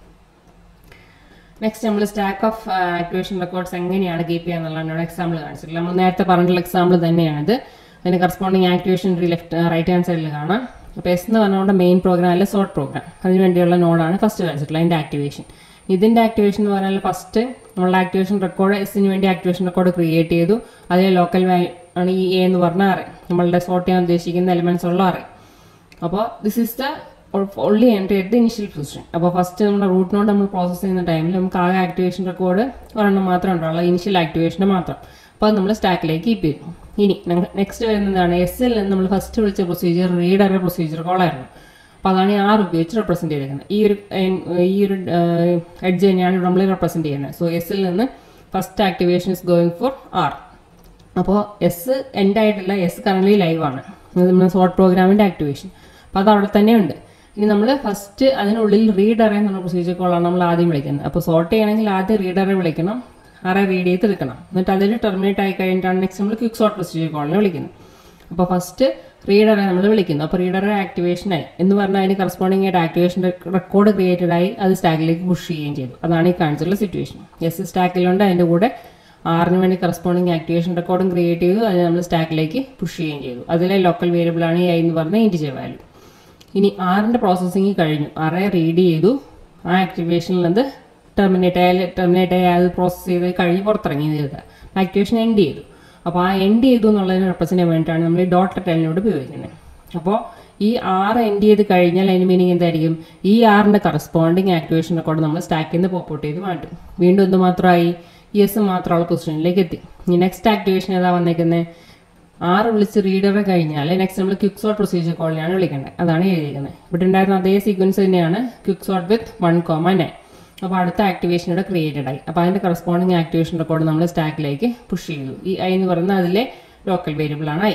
next നമ്മൾ സ്റ്റാക്ക് ഓഫ് ആക്ടിവേഷൻ റെക്കോർഡ്സ് എങ്ങനെയാണ് കീപ്പ് ചെയ്യുക എന്നുള്ളതാണ് എക്സാമ്പിൾ കാണിച്ചിട്ടുള്ളത് നമ്മൾ നേരത്തെ പറഞ്ഞിട്ടുള്ള എക്സാമ്പിൾ തന്നെയാണിത് അതിന് corresponding activation left right hand സൈഡിൽ കാണാം അപ്പോൾ എസ് എന്ന് പറഞ്ഞുകൊണ്ട് മെയിൻ പ്രോഗ്രാം അല്ല ഷോർട്ട് പ്രോഗ്രാം അതിന് വേണ്ടിയുള്ള നോഡാണ് ഫസ്റ്റ് കാണിച്ചിട്ടുള്ളത് അതിൻ്റെ ആക്ടിവേഷൻ ഇതിൻ്റെ ആക്ടിവേഷൻ എന്ന് പറഞ്ഞാൽ ഫസ്റ്റ് നമ്മളുടെ ആക്ടിവേഷൻ റെക്കോർഡ് എസിന് വേണ്ടി ആക്ടിവേഷൻ റെക്കോർഡ് ക്രിയേറ്റ് ചെയ്തു അതിലെ ലോക്കൽ ആണ് ഈ എ എന്ന് പറഞ്ഞാൽ അറേ നമ്മളുടെ സോർട്ട് ചെയ്യാൻ ഉദ്ദേശിക്കുന്ന എലിമെന്റ്സ് ഉള്ള അറേ അപ്പോൾ this is the only entry at the initial position അപ്പോൾ ഫസ്റ്റ് നമ്മുടെ റൂട്ട് നോട്ട് നമ്മൾ പ്രോസസ്സ് ചെയ്യുന്ന ടൈമിൽ നമുക്ക് ആകെ ആക്ടിവേഷൻ റെക്കോർഡ് ഒരെണ്ണം മാത്രമേ ഉണ്ടാവുള്ളൂ ഇനിഷ്യൽ ആക്ടിവേഷന് മാത്രം അപ്പോൾ അത് നമ്മൾ സ്റ്റാക്കിലേക്ക് കീപ്പ് ചെയ്തു ഇനി നെക്സ്റ്റ് വരുന്നതാണ് എസ് എൽ നമ്മൾ ഫസ്റ്റ് വിളിച്ച പ്രൊസീജിയർ റീഡർ പ്രൊസീജിയർ കോളായിരുന്നു അപ്പോൾ അതാണ് ഈ ആർ ഉപയോഗിച്ച് റെപ്രസെൻറ്റ് ചെയ്തിരിക്കുന്നത് ഈ ഒരു ഈ ഒരു എഡ്ജ് തന്നെയാണ് ഇവിടെ നമ്മൾ റെപ്രസെൻറ്റ് ചെയ്യുന്നത് സോ എസിൽ നിന്ന് first activation is going for R അപ്പോൾ എസ് എൻഡ് ആയിട്ടില്ല എസ് കറണ്ട്ലി ലൈവ് ആണ് ഇത് നമ്മുടെ സോർട്ട് പ്രോഗ്രാമിൻ്റെ ആക്ടിവേഷൻ അപ്പോൾ അത് അവിടെ തന്നെ ഉണ്ട് ഇനി നമ്മൾ ഫസ്റ്റ് അതിനുള്ളിൽ റീഡർ എന്നുള്ള പ്രൊസീജിയർ കോളാണ് നമ്മൾ ആദ്യം വിളിക്കുന്നത് അപ്പോൾ സോർട്ട് ചെയ്യണമെങ്കിൽ ആദ്യം റീഡറെ വിളിക്കണം ആറെ റീഡ് ചെയ്ത് എടുക്കണം എന്നിട്ട് അതിൽ ടെർമിനേറ്റ് ആയി കഴിഞ്ഞിട്ടാണ് നെക്സ്റ്റ് നമ്മൾ ക്വിക്ക് സോർട്ട് പ്രൊസീജിയർ കോളിനെ വിളിക്കുന്നത് അപ്പോൾ ഫസ്റ്റ് റീഡറെ നമ്മൾ വിളിക്കുന്നു അപ്പോൾ റീഡറെ ആക്ടിവേഷൻ ആയി എന്ന് പറഞ്ഞാൽ അതിന് കറസ്പോണ്ടിങ് ആയിട്ട് ആക്ടിവേഷൻ റെക്കോർഡ് ക്രിയേറ്റഡ് ആയി അത് സ്റ്റാക്കിലേക്ക് പുഷ് ചെയ്യുകയും ചെയ്തു അതാണ് ഈ കാണിച്ചിട്ടുള്ള സിറ്റുവേഷൻ എസ് സ്റ്റാക്കിലുണ്ട് അതിൻ്റെ കൂടെ ആറിന് വേണ്ടി കറസ്പോണ്ടിങ് ആക്ടിവേഷൻ റെക്കോർഡും ക്രിയേറ്റ് ചെയ്തു അത് നമ്മൾ സ്റ്റാക്കിലേക്ക് പുഷ് ചെയ്യുകയും ചെയ്തു അതിലെ ലോക്കൽ വേരിയബിൾ ആണ് ഈ ഐ എന്ന് പറഞ്ഞ ഇൻറ്റിജർ വാല്യൂ ഇനി ആറിൻ്റെ പ്രോസസ്സിങ് കഴിഞ്ഞു അറേ റീഡ് ചെയ്തു ആ ആക്ടിവേഷനിൽ നിന്ന് ടെർമിനേറ്റ് ആയാൽ ടെർമിനേറ്റ് ആയി അത് പ്രോസസ്സ് ചെയ്ത് കഴിഞ്ഞ് പുറത്തിറങ്ങി ചെയ്തത് ആക്ടിവേഷൻ എൻഡ് ചെയ്തു അപ്പോൾ ആ എൻഡ് ചെയ്തു എന്നുള്ളതിനെ റെപ്രസെൻ്റ് ചെയ്യാൻ വേണ്ടിയിട്ടാണ് നമ്മൾ ഈ ഡോട്ട് ടെലിനോട് ഉപയോഗിക്കുന്നത് അപ്പോൾ ഈ ആറ് എൻഡ് ചെയ്ത് കഴിഞ്ഞാൽ അതിന് മീനിങ് എന്തായിരിക്കും ഈ ആറിൻ്റെ കറസ്പോണ്ടിങ് ആക്ടിവേഷൻ റെക്കോർഡ് നമ്മൾ സ്റ്റാക്കിൽ നിന്ന് പോപ്പ് ഔട്ട് ചെയ്ത് മാറ്റും വീണ്ടും എന്ത് മാത്രമായി എസ് മാത്രമുള്ള പൊസിഷനിലേക്ക് എത്തി ഇനി നെക്സ്റ്റ് ആക്ടിവേഷൻ ഏതാ വന്നേക്കുന്നത് ആറ് വിളിച്ച് റീഡറെ കഴിഞ്ഞാൽ നെക്സ്റ്റ് നമ്മൾ ക്വിക്ക് സോർട്ട് പ്രൊസീജിയർ കോളിനെയാണ് വിളിക്കേണ്ടത് അതാണ് എഴുതിയിരിക്കുന്നത് ഇവിടെ ഉണ്ടായിരുന്ന അതേ സീക്വൻസ് തന്നെയാണ് quick sort with one comma nine അപ്പോൾ അടുത്ത ആക്ടിവേഷൻ ഇവിടെ ക്രിയേറ്റഡ് ആയി അപ്പോൾ അതിൻ്റെ കറസ്പോണ്ടിങ് ആക്ടിവേഷൻ റെക്കോർഡ് നമ്മൾ സ്റ്റാക്കിലേക്ക് പുഷ് ചെയ്തു ഈ ഐ എന്ന് പറയുന്നത് അതിലെ ലോക്കൽ വേരിയബിൾ ആണ് ഐ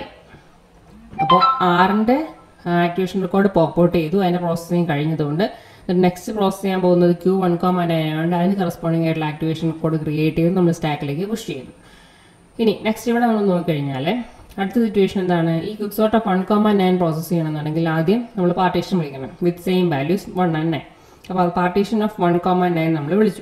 അപ്പോൾ ആറിൻ്റെ ആക്ടിവേഷൻ റെക്കോർഡ് പോപ്പ് ഔട്ട് ചെയ്തു അതിൻ്റെ പ്രോസസ്സിങ് കഴിഞ്ഞതുകൊണ്ട് നെക്സ്റ്റ് പ്രോസസ് ചെയ്യാൻ പോകുന്നത് ക്യൂ വൺ കോമ ആയതുകൊണ്ട് അതിന് കറസ്പോണ്ടിങ് ആയിട്ടുള്ള ആക്ടിവേഷൻ റെക്കോർഡ് ക്രിയേറ്റ് ചെയ്ത് നമ്മൾ സ്റ്റാക്കിലേക്ക് പുഷ് ചെയ്തു ഇനി നെക്സ്റ്റ് ഇവിടെ നമ്മൾ നോക്കിക്കഴിഞ്ഞാൽ അടുത്ത സിറ്റുവേഷൻ എന്താണ് ഈ quick sort of one comma nine process ചെയ്യണമെന്നുണ്ടെങ്കിൽ ആദ്യം നമ്മൾ പാർട്ടീഷൻ വിളിക്കണം with same values one and nine അപ്പോൾ അത് partition of one comma nine നമ്മൾ വിളിച്ചു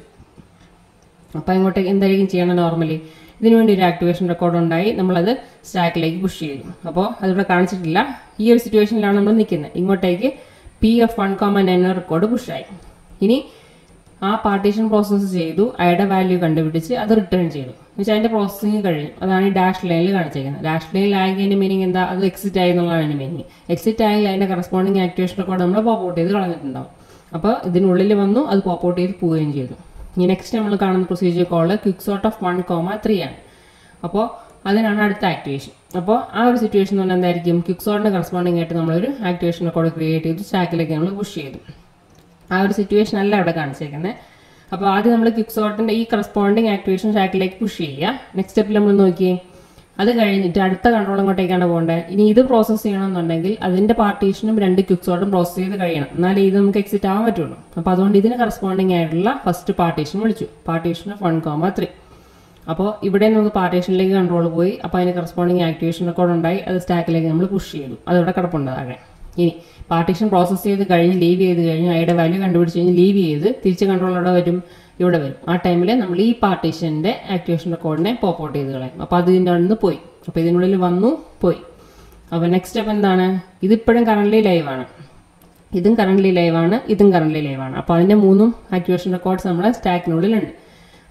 അപ്പോൾ ഇങ്ങോട്ടേക്ക് എന്തായിരിക്കും ചെയ്യണം നോർമലി ഇതിനു വേണ്ടി ഒരു ആക്ടിവേഷൻ റെക്കോർഡ് ഉണ്ടായി നമ്മളത് സ്റ്റാക്കിലേക്ക് പുഷ് ചെയ്തു അപ്പോൾ അതിവിടെ കാണിച്ചിട്ടില്ല ഈ ഒരു സിറ്റുവേഷനിലാണ് നമ്മൾ നിൽക്കുന്നത് ഇങ്ങോട്ടേക്ക് P F one comma nine record പുഷായി ഇനി ആ പാർട്ടീഷൻ പ്രോസസ്സ് ചെയ്തു അയാളുടെ വാല്യൂ കണ്ടുപിടിച്ച് അത് റിട്ടേൺ ചെയ്തു എന്നുവെച്ചാൽ അതിൻ്റെ പ്രോസസ്സിങ് കഴിഞ്ഞു അതാണ് ഈ ഡാഷ് ലൈനിൽ കാണിച്ചേക്കുന്നത് ഡാഷ് ലൈനിൽ ആയതിൻ്റെ മീനിങ് എന്താ അത് എക്സിറ്റ് ആയി എന്നുള്ളതാണ് അതിൻ്റെ മീനിങ് എക്സിറ്റ് ആയി അതിൻ്റെ കറസ്പോണ്ടിങ് ആക്ടിവേഷൻ റെക്കോർഡ് നമ്മൾ പോപ്പ് ഔട്ട് ചെയ്ത് കളഞ്ഞിട്ടുണ്ടാവും അപ്പോൾ ഇതിനുള്ളിൽ വന്നു അത് പോപ്പ് ഔട്ട് ചെയ്ത് പോവുകയും ചെയ്തു ഇനി നെക്സ്റ്റ് നമ്മൾ കാണുന്ന procedure call quick sort of one comma three ആണ് അപ്പോൾ അതിനാണ് അടുത്ത ആക്ടിവേഷൻ അപ്പോൾ ആ ഒരു സിറ്റുവേഷൻ എന്ന് പറഞ്ഞാൽ എന്തായിരിക്കും ക്വിക്ക് സോർട്ടിന് കറസ്പോണ്ടിങ് ആയിട്ട് നമ്മളൊരു ആക്ടിവേഷൻ റെക്കോർഡ് ക്രിയേറ്റ് ചെയ്തു സ്റ്റാക്കിലേക്ക് നമ്മൾ പുഷ് ചെയ്തു ആ ഒരു സിറ്റുവേഷൻ അല്ല ഇവിടെ കാണിച്ചേക്കുന്നത് അപ്പോൾ ആദ്യം നമ്മൾ ക്വിക്ക് സോർട്ടിൻ്റെ ഈ കറസ്പോണ്ടിങ് ആക്ടിവേഷൻ സ്റ്റാക്കിലേക്ക് പുഷ് ചെയ്യുക നെക്സ്റ്റ് സ്റ്റെപ്പിൽ നമ്മൾ നോക്കിയേ അത് കഴിഞ്ഞിട്ട് അടുത്ത കൺട്രോൾ ഇങ്ങോട്ടേക്കാണ് പോകേണ്ടത് ഇനി ഇത് പ്രോസസ്സ് ചെയ്യണമെന്നുണ്ടെങ്കിൽ അതിൻ്റെ പാർട്ടീഷനും രണ്ട് ക്വിക്ക് സോർട്ടും പ്രോസസ്സ് ചെയ്ത് കഴിയണം എന്നാലേ ഇത് നമുക്ക് എക്സിറ്റ് ആവാൻ പറ്റുള്ളൂ അപ്പോൾ അതുകൊണ്ട് ഇതിന് കറസ്പോണ്ടിങ് ആയിട്ടുള്ള ഫസ്റ്റ് പാർട്ടീഷൻ വിളിച്ചു partition of one comma three അപ്പോൾ ഇവിടെ നമുക്ക് പാർട്ടീഷനിലേക്ക് കൺട്രോൾ പോയി അപ്പോൾ അതിന് കറസ്പോണ്ടിങ് ആക്ടിവേഷൻ റെക്കോർഡ് ഉണ്ടായി അത് സ്റ്റാക്കിലേക്ക് നമ്മൾ പുഷ് ചെയ്തു അതിവിടെ കിടപ്പുണ്ട് താഴെ ഇനി പാർട്ടീഷൻ പ്രോസസ്സ് ചെയ്ത് കഴിഞ്ഞ് ലീവ് ചെയ്ത് കഴിഞ്ഞ് അതിയുടെ വാല്യൂ കണ്ടുപിടിച്ച് കഴിഞ്ഞ് ലീവ് ചെയ്ത് തിരിച്ച് കൺട്രോൾ എവിടെ വരും ഇവിടെ വരും ആ ടൈമിൽ നമ്മൾ ഈ പാർട്ടീഷൻ്റെ ആക്ടിവേഷൻ റെക്കോർഡിനെ പോപ്പ് ഔട്ട് ചെയ്ത് കളയും അപ്പോൾ അത് ഇതിൻ്റെ നിന്ന് പോയി അപ്പോൾ ഇതിനുള്ളിൽ വന്നു പോയി അപ്പോൾ നെക്സ്റ്റ് സ്റ്റെപ്പ് എന്താണ് ഇതിപ്പോഴും കറണ്ട്ലി ലൈവാണ് ഇതും കറണ്ട്ലി ലൈവാണ് ഇതും കറണ്ട്ലി ലൈവാണ് അപ്പോൾ അതിൻ്റെ മൂന്നും ആക്ടിവേഷൻ റെക്കോർഡ്സ് നമ്മുടെ സ്റ്റാക്കിനുള്ളിലുണ്ട്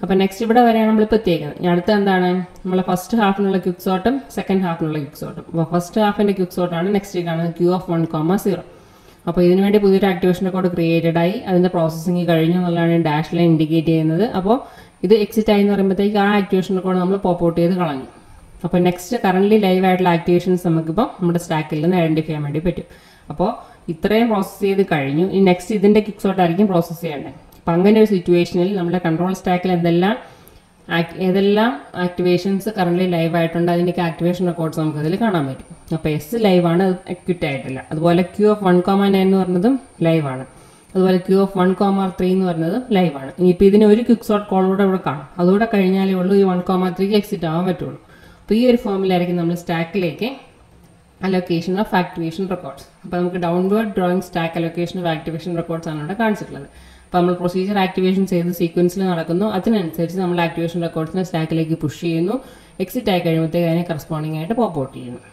അപ്പോൾ നെക്സ്റ്റ് ഇവിടെ വരെയാണ് നമ്മളിപ്പോൾ എത്തിയേക്കുന്നത് ഇനി അടുത്ത എന്താണ് നമ്മളെ ഫസ്റ്റ് ഹാഫിനുള്ള ക്വിക്ക് സോട്ടും സെക്കൻഡ് ഹാഫിനുള്ള ക്വിക്ക് സോട്ടും അപ്പോൾ ഫസ്റ്റ് ഹാഫിൻ്റെ ക്വിക്ക് സോട്ടാണ് നെക്സ്റ്റ് കാണുന്നത് Q of one comma zero അപ്പോൾ ഇതിനു വേണ്ടി പുതിയൊരു ആക്ടിവേഷൻ കോഡ് ക്രിയേറ്റഡ് ആയി അതിൻ്റെ പ്രോസസ്സിങ് കഴിഞ്ഞു എന്നുള്ളതാണ് ഡാഷ് ലൈൻ ഇൻഡിക്കേറ്റ് ചെയ്യുന്നത് അപ്പോൾ ഇത് എക്സിറ്റ് ആയി എന്ന് പറയുമ്പോഴത്തേക്ക് ആ ആക്ടിവേഷൻ കോഡ് നമ്മൾ പോപ്പ് ഔട്ട് ചെയ്ത് കളഞ്ഞു അപ്പോൾ നെക്സ്റ്റ് കറന്റ് ലൈവ് ആയിട്ടുള്ള ആക്ടിവേഷൻസ് നമുക്കിപ്പോൾ നമ്മുടെ സ്റ്റാക്കിൽ നിന്ന് ഐഡന്റിഫൈ ചെയ്യാൻ വേണ്ടി പറ്റും അപ്പോൾ ഇത്രയും പ്രോസസ്സ് ചെയ്ത് കഴിഞ്ഞു ഇനി നെക്സ്റ്റ് ഇതിൻ്റെ കിക്സ് ഔട്ടായിരിക്കും പ്രോസസ്സ് ചെയ്യേണ്ടത് അപ്പം അങ്ങനെ ഒരു സിറ്റുവേഷനിൽ നമ്മുടെ കൺട്രോൾ സ്റ്റാക്കിൽ എന്തെല്ലാം ആക്- ഏതെല്ലാം ആക്ടിവേഷൻസ് കറന്റ് ലൈവ് ആയിട്ടുണ്ട് അതിൻ്റെയൊക്കെ ആക്ടിവേഷൻ റെക്കോർഡ്സ് നമുക്ക് അതിൽ കാണാൻ പറ്റും അപ്പോൾ എസ് ലൈവ് ആണ് അത് എക്വിറ്റ് ആയിട്ടില്ല അതുപോലെ Q of one comma nine എന്ന് പറയുന്നതും ലൈവ് ആണ് അതുപോലെ Q of one comma three എന്ന് പറയുന്നത് ലൈവ് ആണ് ഇനിയിപ്പോൾ ഇതിന് ഒരു ക്വിക്ക് ഷോട്ട് കോൾ കൂടെ ഇവിടെ കാണും അതുകൂടെ കഴിഞ്ഞാലേ ഉള്ളൂ ഈ വൺ കോമ ത്രീക്ക് എക്സിറ്റ് ആവാൻ പറ്റുള്ളൂ അപ്പോൾ ഈ ഒരു ഫോമിലായിരിക്കും നമ്മൾ സ്റ്റാക്കിലേക്ക് അലൊക്കേഷൻ ഓഫ് ആക്ടിവേഷൻ റെക്കോർഡ്സ് അപ്പോൾ നമുക്ക് downward drawing stack allocation of activation records ആണ് ഇവിടെ കാണിച്ചിട്ടുള്ളത് അപ്പോൾ നമ്മൾ പ്രൊസീജിയർ ആക്ടിവേഷൻ ചെയ്ത് സീക്വൻസിൽ നടക്കുന്നു അതിനനുസരിച്ച് നമ്മൾ ആക്ടിവേഷൻ റെക്കോർഡ്സിനെ സ്റ്റാക്കിലേക്ക് പുഷ് ചെയ്യുന്നു എക്സിറ്റ് ആയി കഴിയുമ്പോഴത്തേക്ക് അതിനെ കറസ്പോണ്ടിങ് ആയിട്ട് പോപ്പ് ഔട്ട് ചെയ്യുന്നു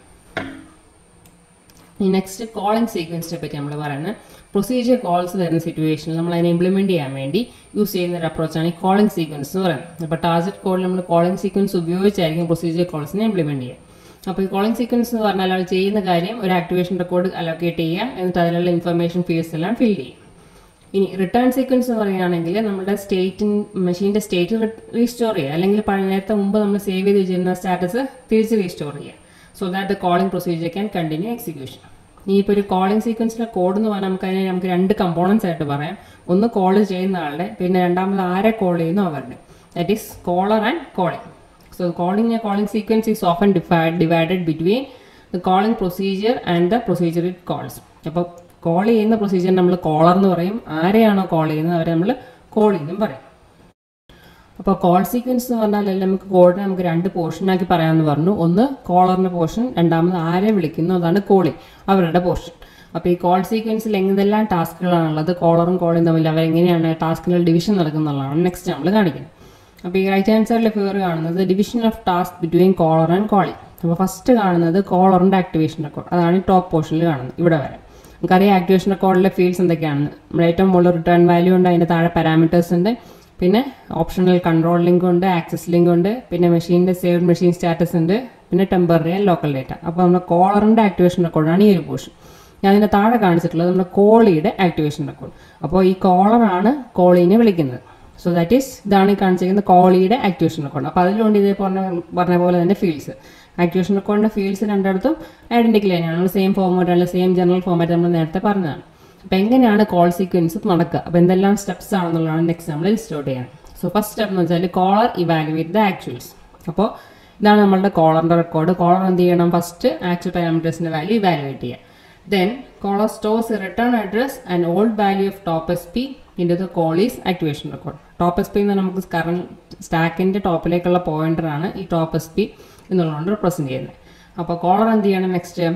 ഈ നെക്സ്റ്റ് കോളിംഗ് സീക്വൻസിനെ പറ്റി നമ്മൾ പറയുന്നത് പ്രൊസീജിയർ കോൾസ് വരുന്ന സിറ്റുവേഷനിൽ നമ്മൾ അതിനെ ഇംപ്ലിമെൻറ്റ് ചെയ്യാൻ വേണ്ടി യൂസ് ചെയ്യുന്ന ഒരു അപ്രോച്ചാണ് ഈ കോളിംഗ് സീക്വൻസ് എന്ന് പറയുന്നത് അപ്പോൾ ടാർജറ്റ് കോഡിൽ നമ്മൾ കോളിംഗ് സീക്വൻസ് ഉപയോഗിച്ചായിരിക്കും പ്രൊസീജിയർ കോൾസിനെ ഇംപ്ലിമെൻറ്റ് ചെയ്യുക അപ്പോൾ ഈ കോളിംഗ് സീക്വൻസ് എന്ന് പറഞ്ഞാൽ അത് ചെയ്യുന്ന കാര്യം ഒരു ആക്ടിവേഷൻ റെക്കോർഡ് അലോക്കേറ്റ് ചെയ്യുക എന്നിട്ട് അതിലുള്ള ഇൻഫർമേഷൻ ഫീൽഡ്സ് എല്ലാം ഫിൽ ചെയ്യും ഇനി റിട്ടേൺ സീക്വൻസ് എന്ന് പറയുകയാണെങ്കിൽ നമ്മുടെ സ്റ്റേറ്റിൻ മെഷീൻ്റെ സ്റ്റേറ്റ് റീസ്റ്റോർ ചെയ്യുക അല്ലെങ്കിൽ പഴയ നേരത്തെ മുമ്പ് നമ്മൾ സേവ് ചെയ്ത് വെച്ചിരുന്ന സ്റ്റാറ്റസ് തിരിച്ച് റീസ്റ്റോർ ചെയ്യുക so that the calling procedure can continue execution ഇനിയിപ്പോൾ ഒരു കോളിംഗ് സീക്വൻസിലെ കോഡ് എന്ന് പറഞ്ഞാൽ നമുക്ക് അതിനെ നമുക്ക് രണ്ട് കമ്പോണൻസ് ആയിട്ട് പറയാം ഒന്ന് കോൾ ചെയ്യുന്ന ആളുടെ പിന്നെ രണ്ടാമത് ആരെ കോൾ ചെയ്യുന്നു അവരുടെ that is caller and calling so calling a calling sequence is often divided between the calling procedure and the procedure it calls അപ്പോൾ കോൾ ചെയ്യുന്ന പ്രൊസീജിയർ നമ്മൾ കോളർ എന്ന് പറയും ആരെയാണോ കോൾ ചെയ്യുന്നത് അവരെ നമ്മൾ കോൾ എന്നും പറയും അപ്പോൾ കോൾ സീക്വൻസ് എന്ന് പറഞ്ഞാൽ നമുക്ക് കോഡിനെ നമുക്ക് രണ്ട് പോർഷനാക്കി പറയാമെന്ന് പറഞ്ഞു ഒന്ന് കോളറിൻ്റെ പോർഷൻ രണ്ടാമത് ആരെ വിളിക്കുന്നു അതാണ് കോളിംഗ് അവരുടെ പോർഷൻ അപ്പോൾ ഈ കോൾ സീക്വൻസിൽ എന്തെല്ലാം ടാസ്കുകളാണുള്ളത് കോളറും കോളിയും തമ്മിൽ അവരെങ്ങനെയാണ് ടാസ്കുകൾ ഡിവിഷൻ നടക്കുന്നുള്ളതാണ് നെക്സ്റ്റ് നമ്മൾ കാണിക്കുന്നത് അപ്പോൾ ഈ റൈറ്റ് ഹാൻഡ് സൈഡിലെ ഫിഗർ കാണുന്നത് division of task between caller and calling അപ്പോൾ ഫസ്റ്റ് കാണുന്നത് കോളറിൻ്റെ ആക്ടിവേഷൻ റെക്കോർഡ് അതാണ് ടോപ്പ് പോർഷനിൽ കാണുന്നത് ഇവിടെ വരെ നമുക്കറിയാം ആക്ടിവേഷൻ റെക്കോർഡിലെ ഫീൽഡ്സ് എന്തൊക്കെയാണ് നമ്മുടെ ഏറ്റവും മുകളിൽ റിട്ടേൺ വാല്യൂ ഉണ്ട് അതിൻ്റെ താഴെ പാരാമീറ്റേഴ്സ് ഉണ്ട് പിന്നെ ഓപ്ഷണൽ കൺട്രോൾ ലിങ്ക് ഉണ്ട് ആക്സസ് ലിങ്ക് ഉണ്ട് പിന്നെ മെഷീൻ്റെ സേവ്ഡ് മെഷീൻ സ്റ്റാറ്റസ് ഉണ്ട് പിന്നെ ടെമ്പററി ആൻഡ് ലോക്കൽ ഡേറ്റ അപ്പോൾ നമ്മുടെ കോളറിൻ്റെ ആക്ടിവേഷൻ റെക്കോർഡാണ് ഈ ഒരു പോർഷൻ ഞാൻ അതിൻ്റെ താഴെ കാണിച്ചിട്ടുള്ളത് നമ്മുടെ കോളിയുടെ ആക്ടിവേഷൻ റെക്കോർഡ് അപ്പോൾ ഈ കോളറാണ് കോളീനെ വിളിക്കുന്നത് സോ ദാറ്റ് ഈസ് ഇതാണ് ഈ കാണിച്ചിരിക്കുന്ന കോളിയുടെ ആക്ടിവേഷൻ റെക്കോർഡ് അപ്പോൾ അതിലുണ്ട് ഇതേ പറഞ്ഞ പറഞ്ഞ പോലെ തന്നെ ഫീൽഡ്സ് ആക്ടിവേഷൻ റെക്കോർഡിൻ്റെ ഫീൽഡ്സ് രണ്ടിടത്തും ഐഡൻറ്റിക്കൽ തന്നെയാണ് നമ്മൾ സെയിം ഫോർമാറ്റ് അല്ലെങ്കിൽ സെയിം ജനറൽ ഫോർമാറ്റ് നമ്മൾ നേരത്തെ പറഞ്ഞതാണ് അപ്പോൾ എങ്ങനെയാണ് കോൾ സീക്വൻസ് നടക്കുക അപ്പോൾ എന്തെല്ലാം സ്റ്റെപ്സ് ആണെന്നുള്ളതാണ് നെക്സ്റ്റ് നമ്മൾ ലിസ്റ്റ് ഔട്ട് ചെയ്യണം സോ ഫസ്റ്റ് സ്റ്റെപ്പ് എന്ന് വെച്ചാൽ കോളർ ഇവാലുവേറ്റ് ദ ആക്ച്വൽസ് അപ്പോൾ ഇതാണ് നമ്മളുടെ കോളറിൻ്റെ റെക്കോർഡ് കോളർ എന്ത് ചെയ്യണം ഫസ്റ്റ് ആക്ച്വൽ പാരാമീറ്റേഴ്സിൻ്റെ വാല്യൂ ഇവാലുവേറ്റ് ചെയ്യുക then caller stores a return address and old value of top S P in the callee's activation record top S P എന്ന് നമുക്ക് കറണ്ട് സ്റ്റാക്കിൻ്റെ ടോപ്പിലേക്കുള്ള പോയിന്ററാണ് ഈ ടോപ്പ് എസ് പി എന്നുള്ളതുകൊണ്ട് റെപ്രസെൻറ്റ് ചെയ്യുന്നത് അപ്പോൾ കോളർ എന്ത് ചെയ്യണം നെക്സ്റ്റ്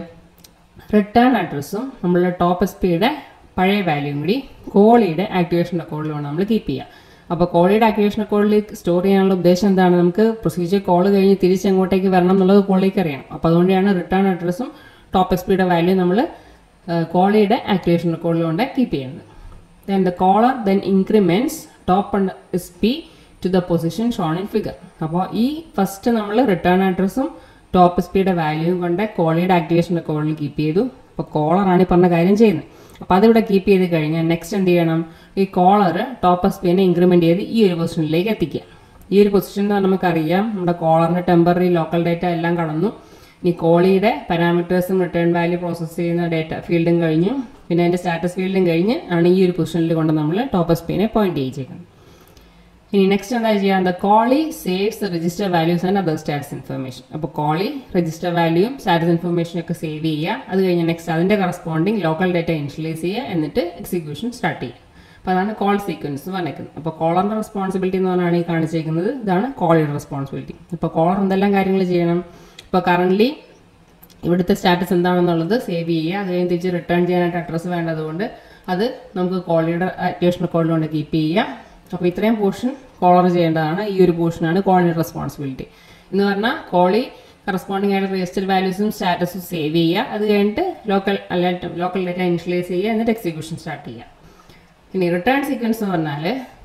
റിട്ടേൺ അഡ്രസ്സും നമ്മളുടെ ടോപ്പ് എസ് പിയുടെ പഴയ വാല്യൂയും കൂടി കോളിയുടെ ആക്ടിവേഷൻ റെക്കോർഡിലാണ് നമ്മൾ കീപ്പ് ചെയ്യുക അപ്പോൾ കോളിയുടെ ആക്ടിവേഷൻ റെക്കോർഡിൽ സ്റ്റോർ ചെയ്യാനുള്ള ഉദ്ദേശം എന്താണ് നമുക്ക് പ്രൊസീജിയർ കോൾ കഴിഞ്ഞ് തിരിച്ച് എങ്ങോട്ടേക്ക് വരണം എന്നുള്ളത് കോളിലേക്ക് അറിയണം അപ്പോൾ അതുകൊണ്ടാണ് റിട്ടേൺ അഡ്രസ്സും ടോപ്പ് എസ് പിയുടെ വാല്യൂ നമ്മൾ കോളിയുടെ ആക്ടിവേഷൻ റെക്കോർഡിലുകൊണ്ട് കീപ്പ് ചെയ്യുന്നത് then the caller then increments top S P to the position shown in figure അപ്പോൾ ഈ ഫസ്റ്റ് നമ്മൾ റിട്ടേൺ അഡ്രസ്സും ടോപ്പ് എസ് പിയുടെ വാല്യൂവും കൊണ്ട് കോളിയുടെ ആക്ടിവേഷൻ റെക്കോർഡിൽ കീപ്പ് ചെയ്തു അപ്പോൾ കോളറാണ് ഈ പറഞ്ഞ കാര്യം ചെയ്യുന്നത് അപ്പോൾ അതിവിടെ കീപ്പ് ചെയ്ത് കഴിഞ്ഞാൽ നെക്സ്റ്റ് എന്ത് ചെയ്യണം ഈ കോളർ ടോപ്പ് എസ് പിനെ ഇൻക്രിമെൻറ്റ് ചെയ്ത് ഈ ഒരു പൊസിഷനിലേക്ക് എത്തിക്കുക ഈ ഒരു പൊസിഷൻ എന്ന് പറഞ്ഞാൽ നമുക്കറിയാം നമ്മുടെ കോളറിൻ്റെ ടെമ്പററി ലോക്കൽ ഡേറ്റ എല്ലാം കടന്നു ഇനി കോളിയുടെ പാരാമീറ്റേഴ്സും റിട്ടേൺ വാല്യൂ പ്രോസസ്സ് ചെയ്യുന്ന ഡേറ്റ ഫീൽഡും കഴിഞ്ഞു പിന്നെ അതിൻ്റെ സ്റ്റാറ്റസ് ഫീൽഡും കഴിഞ്ഞ് ആണ് ഈ ഒരു പൊസിഷനിൽ കൊണ്ട് നമ്മൾ ടോപ്പ് എസ് പിനെ പോയിന്റ് ചെയ്യിച്ചേക്കുന്നത് ഇനി നെക്സ്റ്റ് എന്താ ചെയ്യാൻ the callee saves register values and other status information അപ്പോൾ കോളി രജിസ്റ്റർ വാല്യൂയും സ്റ്റാറ്റസ് ഇൻഫർമേഷൻ ഒക്കെ സേവ് ചെയ്യുക അത് കഴിഞ്ഞ് നെക്സ്റ്റ് അതിൻ്റെ കറസ്പോണ്ടിങ് ലോക്കൽ ഡേറ്റ ഇൻഷ്യലൈസ് ചെയ്യുക എന്നിട്ട് എക്സിക്യൂഷൻ സ്റ്റാർട്ട് ചെയ്യുക അപ്പോൾ അതാണ് കോൾ സീക്വൻസ് പറഞ്ഞേക്കുന്നത് അപ്പോൾ കോളറിൻ്റെ റെസ്പോൺസിബിലിറ്റി എന്ന് പറഞ്ഞാണ് ഈ കാണിച്ചേക്കുന്നത് ഇതാണ് കോളിയുടെ റെസ്പോൺസിബിലിറ്റി അപ്പോൾ കോളർ എന്തെല്ലാം കാര്യങ്ങൾ ചെയ്യണം ഇപ്പോൾ കറൻ്റ്ലി ഇവിടുത്തെ സ്റ്റാറ്റസ് എന്താണെന്നുള്ളത് സേവ് ചെയ്യുക അത് കഴിഞ്ഞ് തിരിച്ച് റിട്ടേൺ ചെയ്യാനായിട്ട് അഡ്രസ്സ് വേണ്ടതുകൊണ്ട് അത് നമുക്ക് കോളിയുടെ ആക്ടിവേഷൻ റെക്കോർഡിലുകൊണ്ട് കീപ്പ് ചെയ്യുക അപ്പോൾ ഇത്രയും പോർഷൻ കോളർ ചെയ്യേണ്ടതാണ് ഈ ഒരു പോർഷനാണ് കോളിയുടെ റെസ്പോൺസിബിലിറ്റി എന്ന് പറഞ്ഞാൽ കോളി കറസ്പോണ്ടിങ് ആയിട്ട് രജിസ്റ്റർ വാല്യൂസും സ്റ്റാറ്റസും സേവ് ചെയ്യുക അത് കഴിഞ്ഞിട്ട് ലോക്കൽ അല്ല ലോക്കൽ ഡേറ്റ ഇനിഷ്യലൈസ് ചെയ്യുക എന്നിട്ട് എക്സിക്യൂഷൻ സ്റ്റാർട്ട് ചെയ്യുക ഇനി റിട്ടേൺ സീക്വൻസ് എന്ന് പറഞ്ഞാൽ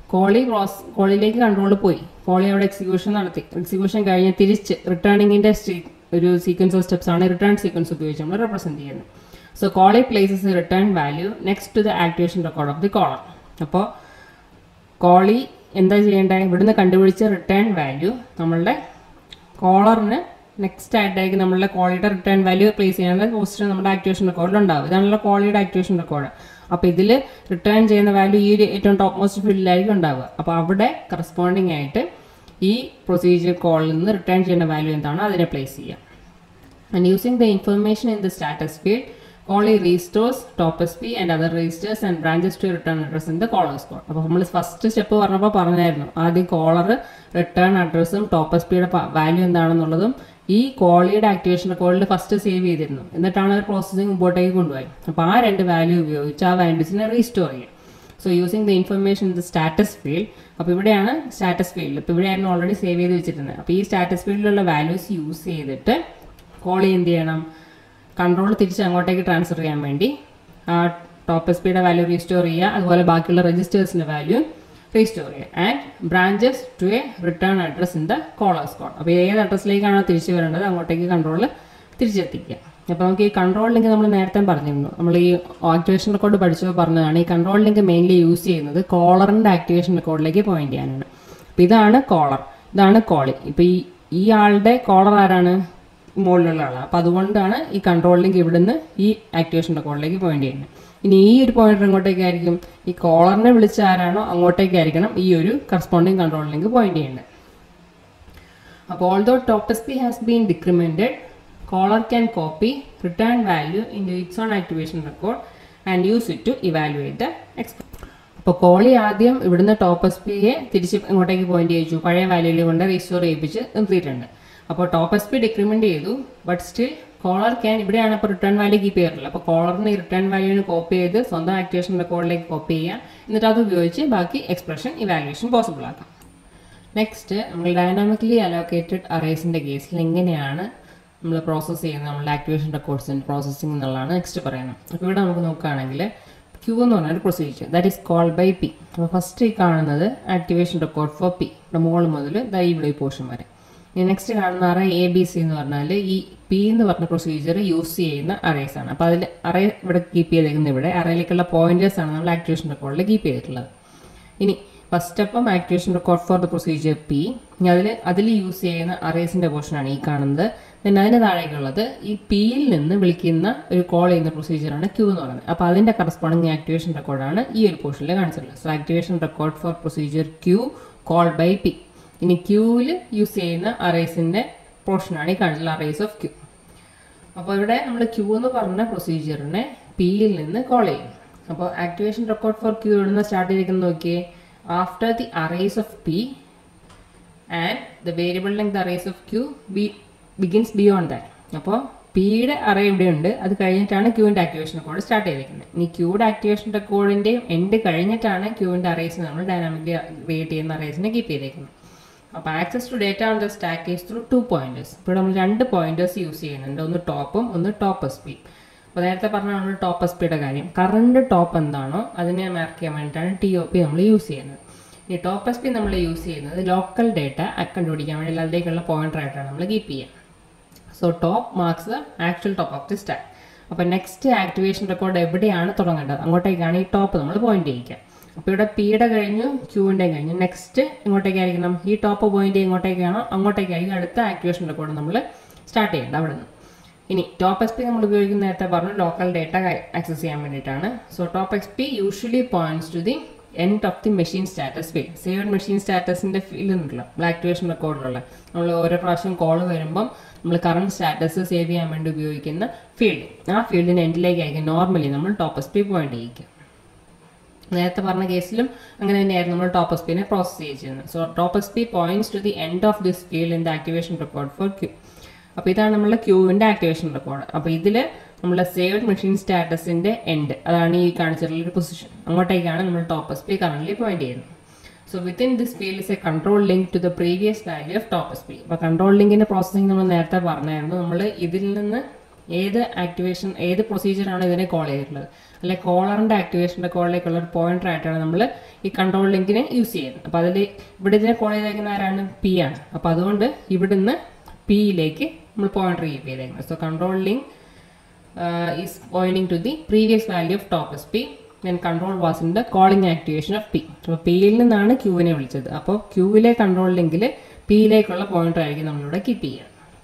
കോളി ക്രോസ് കോളിയിലേക്ക് കൺട്രോൾ പോയി കോളി അവിടെ എക്സിക്യൂഷൻ നടത്തി എക്സിക്യൂഷൻ കഴിഞ്ഞ് തിരിച്ച് റിട്ടേണിങ്ങിന്റെ ഒരു സീക്വൻസ് ഓഫ് സ്റ്റെപ്സ് ആണ് റിട്ടേൺ സീക്വൻസ് ഉപയോഗിച്ച് നമ്മൾ റെപ്രസെന്റ് ചെയ്യുന്നത് so callee places return value next to the activation record of the caller അപ്പോൾ കോളി എന്താ ചെയ്യേണ്ടത് ഇവിടുന്ന് കണ്ടുപിടിച്ച റിട്ടേൺ വാല്യൂ നമ്മളുടെ കോളറിന് നെക്സ്റ്റ് ആയിട്ടായിരിക്കും നമ്മളുടെ കോളിയുടെ റിട്ടേൺ വാല്യൂ പ്ലേസ് ചെയ്യാനുള്ള പോസ്റ്റ് നമ്മുടെ ആക്ടിവേഷൻ റെക്കോർഡിൽ ഉണ്ടാവും ഇതാണല്ലോ കോളിയുടെ ആക്ടിവേഷൻ റെക്കോർഡ് അപ്പോൾ ഇതിൽ റിട്ടേൺ ചെയ്യുന്ന വാല്യൂ ഈ ഒരു ഏറ്റവും ടോപ്പ് മോസ്റ്റ് ഫീൽഡിലായിരിക്കും ഉണ്ടാവുക അപ്പോൾ അവിടെ കറസ്പോണ്ടിങ് ആയിട്ട് ഈ പ്രൊസീജിയർ കോളിൽ നിന്ന് റിട്ടേൺ ചെയ്യുന്ന വാല്യൂ എന്താണോ അതിനെ പ്ലേസ് ചെയ്യാം and using the information in the status field, Callie restores top SP and other registers and branches to return address in the caller's code. അപ്പോൾ നമ്മൾ ഫസ്റ്റ് സ്റ്റെപ്പ് പറഞ്ഞപ്പോൾ പറഞ്ഞായിരുന്നു ആദ്യം കോളർ റിട്ടേൺ അഡ്രസ്സും ടോപ്പ് എസ് പിയുടെ വാല്യൂ എന്താണെന്നുള്ളതും ഈ കോളിയുടെ ആക്ടിവേഷൻ കോളിൽ ഫസ്റ്റ് സേവ് ചെയ്തിരുന്നു എന്നിട്ടാണ് പ്രോസസ്സിംഗ് മുമ്പോട്ടേക്ക് കൊണ്ടുപോയി അപ്പോൾ ആ രണ്ട് വാല്യൂ ഉപയോഗിച്ച് ആ വാല്യൂസിനെ റീസ്റ്റോർ ചെയ്യും so using the information in the status field അപ്പോൾ ഇവിടെയാണ് സ്റ്റാറ്റസ് ഫീൽഡ് ഇപ്പോൾ ഇവിടെയായിരുന്നു ഓൾറെഡി സേവ് ചെയ്ത് വെച്ചിരുന്നത് അപ്പോൾ ഈ സ്റ്റാറ്റസ് ഫീൽഡിലുള്ള വാല്യൂസ് യൂസ് ചെയ്തിട്ട് കോൾ എന്ത് ചെയ്യണം കൺട്രോൾ തിരിച്ച് അങ്ങോട്ടേക്ക് ട്രാൻസ്ഫർ ചെയ്യാൻ വേണ്ടി ആ ടോപ്പ് എസ് പിയുടെ വാല്യൂ റീസ്റ്റോർ ചെയ്യുക അതുപോലെ ബാക്കിയുള്ള രജിസ്റ്റേഴ്സിൻ്റെ വാല്യൂ റീസ്റ്റോർ ചെയ്യുക and branches to a return address in the caller's code അപ്പോൾ ഏത് അഡ്രസ്സിലേക്കാണോ തിരിച്ചു വരേണ്ടത് അങ്ങോട്ടേക്ക് കൺട്രോൾ തിരിച്ചെത്തിക്കുക അപ്പോൾ നമുക്ക് ഈ കൺട്രോൾ ലിങ്ക് നമ്മൾ നേരത്തെ പറഞ്ഞിരുന്നു നമ്മൾ ഈ ആക്ടിവേഷൻ റെക്കോർഡ് പഠിച്ചപ്പോൾ പറഞ്ഞതാണ് ഈ കൺട്രോൾ ലിങ്ക് മെയിൻലി യൂസ് ചെയ്യുന്നത് കോളറിൻ്റെ ആക്ടിവേഷൻ റെക്കോർഡിലേക്ക് പോയിന്റ് ചെയ്യാനാണ് അപ്പോൾ ഇതാണ് കോളർ ഇതാണ് കോളി ഇപ്പോൾ ഈ ഈ ആളുടെ കോളർ ആരാണ് മുകളിലുള്ള ആളാണ് അപ്പോൾ അതുകൊണ്ടാണ് ഈ കൺട്രോൾ ലിങ്ക് ഇവിടുന്ന് ഈ ആക്ടിവേഷൻ റെക്കോർഡിലേക്ക് പോയിന്റ് ചെയ്യുന്നത് ഇനി ഈ ഒരു പോയിന്റർ എങ്ങോട്ടേക്കായിരിക്കും ഈ കോളറിനെ വിളിച്ച ആരാണോ അങ്ങോട്ടേക്കായിരിക്കണം ഈ ഒരു കറസ്പോണ്ടിങ് കൺട്രോൾ ലിങ്ക് പോയിന്റ് ചെയ്യുന്നത് അപ്പോൾ although top S P has been decremented caller can copy return value in its own activation record and use it to evaluate the expect അപ്പോൾ കോളി ആദ്യം ഇവിടുന്ന് ടോപ്പ് എസ് പിയെ തിരിച്ച് ഇങ്ങോട്ടേക്ക് പോയിന്റ് ചെയ്യിച്ചു പഴയ വാല്യൂയിൽ കൊണ്ട് റീസ്റ്റോർ ചെയ്യിപ്പിച്ച് നിർത്തിയിട്ടുണ്ട് അപ്പോൾ ടോപ്പ് എസ് പി ഡിക്രിമെന്റ് ചെയ്തു ബട്ട് സ്റ്റിൽ കോളർ ക്യാൻ ഇവിടെയാണ് അപ്പോൾ റിട്ടേൺ വാല്യൂ കീപ്പ് ചെയ്യാറുള്ളത് അപ്പോൾ കോളറിന് റിട്ടേൺ വാല്യൂവിന് കോപ്പി ചെയ്ത് സ്വന്തം ആക്ടിവേഷൻ റെക്കോർഡിലേക്ക് കോപ്പി ചെയ്യാം എന്നിട്ട് അത് ഉപയോഗിച്ച് ബാക്കി എക്സ്പ്രഷൻ ഇവാലുവേഷൻ പോസിബിൾ ആക്കാം നെക്സ്റ്റ് നമ്മൾ ഡൈനാമിക്കലി അലോക്കേറ്റഡ് അറേസിൻ്റെ കേസിൽ എങ്ങനെയാണ് നമ്മൾ പ്രോസസ്സ് ചെയ്യുന്നത് നമ്മളുടെ ആക്ടിവേഷൻ റെക്കോർഡ്സിൻ്റെ പ്രോസസ്സിംഗ് എന്നുള്ളതാണ് നെക്സ്റ്റ് പറയുന്നത് അപ്പോൾ ഇവിടെ നമുക്ക് നോക്കുകയാണെങ്കിൽ ക്യൂ എന്ന് പറഞ്ഞ ഒരു procedure that is call by P അപ്പോൾ ഫസ്റ്റ് ഈ കാണുന്നത് ആക്ടിവേഷൻ റെക്കോർഡ് ഫോർ പി ഇവിടെ മുകളിൽ മുതൽ ദാ ഇവിടെ ഈ പോർഷൻ വരെ ഇനി നെക്സ്റ്റ് കാണുന്ന അറേ എ ബി സി എന്ന് പറഞ്ഞാൽ ഈ പി എന്ന് പറഞ്ഞ പ്രൊസീജിയർ യൂസ് ചെയ്യുന്ന അറേസ് ആണ് അപ്പോൾ അതിൽ അറേ ഇവിടെ കീപ്പ് ചെയ്തേക്കുന്ന ഇവിടെ അറേയിലേക്കുള്ള പോയിന്റേഴ്സ് ആണ് നമ്മൾ ആക്ടിവേഷൻ റെക്കോർഡിൽ കീപ്പ് ചെയ്തിട്ടുള്ളത് ഇനി ഫസ്റ്റ് സ്റ്റെപ്പം activation record for the procedure P ഇനി അതിൽ അതിൽ യൂസ് ചെയ്യുന്ന അറേസിൻ്റെ പോർഷനാണ് ഈ കാണുന്നത് പിന്നെ അതിന് താഴേക്കുള്ളത് ഈ പിയിൽ നിന്ന് വിളിക്കുന്ന ഒരു കോൾ ചെയ്യുന്ന പ്രൊസീജിയറാണ് ക്യൂ എന്ന് പറയുന്നത് അപ്പോൾ അതിൻ്റെ കറസ്പോണ്ടിങ് ആക്ടിവേഷൻ റെക്കോർഡാണ് ഈ ഒരു പോർഷനിൽ കാണിച്ചിട്ടുള്ളത് so activation record for procedure Q call by P ഇനി ക്യൂവിൽ യൂസ് ചെയ്യുന്ന അറേസിൻ്റെ പോർഷനാണ് ഈ കാണിച്ചിട്ടുള്ള അറേസ് ഓഫ് ക്യൂ അപ്പോൾ ഇവിടെ നമ്മൾ ക്യൂ എന്ന് പറഞ്ഞ പ്രൊസീജിയറിനെ പിയിൽ നിന്ന് കോൾ ചെയ്യും അപ്പോൾ ആക്ടിവേഷൻ റെക്കോർഡ് ഫോർ ക്യൂ ഇവിടുന്ന് സ്റ്റാർട്ട് ചെയ്തിരിക്കുന്നത് നോക്കിയേ after the arrays of P and the variable length arrays of Q be begins beyond that അപ്പോൾ പിയുടെ അറേ ഇവിടെയുണ്ട് അത് കഴിഞ്ഞിട്ടാണ് ക്യൂവിൻ്റെ ആക്ടിവേഷൻ റെക്കോർഡ് സ്റ്റാർട്ട് ചെയ്തിരിക്കുന്നത് ഇനി ക്യൂയുടെ ആക്ടിവേഷൻ റെക്കോർഡിൻ്റെയും എൻഡ് കഴിഞ്ഞിട്ടാണ് ക്യൂവിൻ്റെ അറേസ് നമ്മൾ ഡൈനാമിക്കലി ക്രിയേറ്റ് ചെയ്യുന്ന അറേസിനെ കീപ്പ് ചെയ്തേക്കുന്നത് അപ്പോൾ access to data on the stack is through two pointers ഇപ്പോൾ നമ്മൾ രണ്ട് പോയിന്റേഴ്സ് യൂസ് ചെയ്യുന്നുണ്ട് ഒന്ന് ടോപ്പും ഒന്ന് ടോപ്പ് എസ് പി അപ്പോൾ നേരത്തെ പറഞ്ഞ നമ്മൾ ടോപ്പ് എസ് പിയുടെ കാര്യം കറണ്ട് ടോപ്പ് എന്താണോ അതിനെ മാർക്ക് ചെയ്യാൻ വേണ്ടിയിട്ടാണ് ടി ഒ പി നമ്മൾ യൂസ് ചെയ്യുന്നത് ഈ ടോപ്പ് എസ് പി നമ്മൾ യൂസ് ചെയ്യുന്നത് ലോക്കൽ ഡേറ്റ കണ്ടുപിടിക്കാൻ വേണ്ടി അതിലേക്കുള്ള പോയിന്റർ ആയിട്ടാണ് നമ്മൾ കീപ്പ് ചെയ്യുക so top marks the actual top of the stack അപ്പോൾ നെക്സ്റ്റ് ആക്ടിവേഷൻ റെക്കോർഡ് എവിടെയാണ് തുടങ്ങേണ്ടത് അങ്ങോട്ടേക്കാണ് ഈ ടോപ്പ് നമ്മൾ പോയിന്റ് ചെയ്യിക്കുക അപ്പോൾ ഇവിടെ പിയുടെ കഴിഞ്ഞു ക്യൂവിൻ്റെ കഴിഞ്ഞു നെക്സ്റ്റ് ഇങ്ങോട്ടേക്കായിരിക്കണം ഈ ടോപ്പ് പോയിന്റ് ഇങ്ങോട്ടേക്കാണോ അങ്ങോട്ടേക്കായിരിക്കും അടുത്ത ആക്ടിവേഷൻ റെക്കോർഡ് നമ്മൾ സ്റ്റാർട്ട് ചെയ്യേണ്ടത് അവിടെ നിന്ന് ഇനി ടോപ്പ് എക്സ് പി നമ്മൾ ഉപയോഗിക്കുന്ന നേരത്തെ പറഞ്ഞു ലോക്കൽ ഡേറ്റ ആക്സസ് ചെയ്യാൻ വേണ്ടിയിട്ടാണ് so top X P usually points to the end of the machine status field saved machine സ്റ്റാറ്റസിൻ്റെ ഫീൽഡ് ഉണ്ടല്ലോ ആക്ടിവേഷൻ റെക്കോർഡിലുള്ള നമ്മൾ ഓരോ പ്രാവശ്യം കോൾ വരുമ്പം നമ്മൾ കറണ്ട് സ്റ്റാറ്റസ് സേവ് ചെയ്യാൻ വേണ്ടി ഉപയോഗിക്കുന്ന ഫീൽഡ് ആ ഫീൽഡിൻ്റെ എൻഡിലേക്കായിരിക്കും നോർമലി നമ്മൾ ടോപ്പ് എസ് പി പോയിന്റ് ചെയ്യിക്കുക നേരത്തെ പറഞ്ഞ കേസിലും അങ്ങനെ തന്നെയായിരുന്നു നമ്മൾ ടോപ്പ് എസ് പിനെ പ്രോസസ് ചെയ്തിരുന്നത് so top S P points to the end of this field in the activation record for Q അപ്പോൾ ഇതാണ് നമ്മളുടെ ക്യൂവിൻ്റെ ആക്ടിവേഷൻ റെക്കോർഡ് അപ്പോൾ ഇതിൽ നമ്മളെ സേവഡ് മെഷീൻ സ്റ്റാറ്റസിൻ്റെ എൻഡ് അതാണ് ഈ കാണിച്ചിട്ടുള്ള ഒരു പൊസിഷൻ അങ്ങോട്ടേക്കാണ് നമ്മൾ top S P current point ചെയ്യുന്നത് so within this field is a control link to the previous value of top S P അപ്പോൾ കൺട്രോൾ ലിങ്കിൻ്റെ പ്രോസസ്സിംഗ് നമ്മൾ നേരത്തെ പറഞ്ഞായിരുന്നു നമ്മൾ ഇതിൽ നിന്ന് ഏത് ആക്ടിവേഷൻ ഏത് പ്രൊസീജിയറാണ് ഇതിനെ കോൾ ചെയ്തിട്ടുള്ളത് അല്ലെ കോളറിൻ്റെ ആക്ടിവേഷൻ്റെ കോളിലേക്കുള്ള ഒരു പോയിന്റർ ആയിട്ടാണ് നമ്മൾ ഈ കൺട്രോൾ ലിങ്കിനെ യൂസ് ചെയ്യുന്നത് അപ്പോൾ അതിൽ ഇവിടെ ഇതിനെ കോൾ ചെയ്തേക്കുന്ന ആരാണ് പി ആണ് അപ്പോൾ അതുകൊണ്ട് ഇവിടുന്ന് പിയിലേക്ക് നമ്മൾ പോയിന്റർ യൂസ് ചെയ്തേക്കുന്നത് so control link is pointing to the previous value of top S P then control was in the calling activation of P അപ്പോൾ പിയിൽ നിന്നാണ് ക്യൂവിനെ വിളിച്ചത് അപ്പോൾ ക്യൂവിലെ കൺട്രോൾ ലിങ്കിൽ പിയിലേക്കുള്ള പോയിന്റർ ആയിരിക്കും നമ്മളിവിടെ കീപ്പ് ചെയ്യുക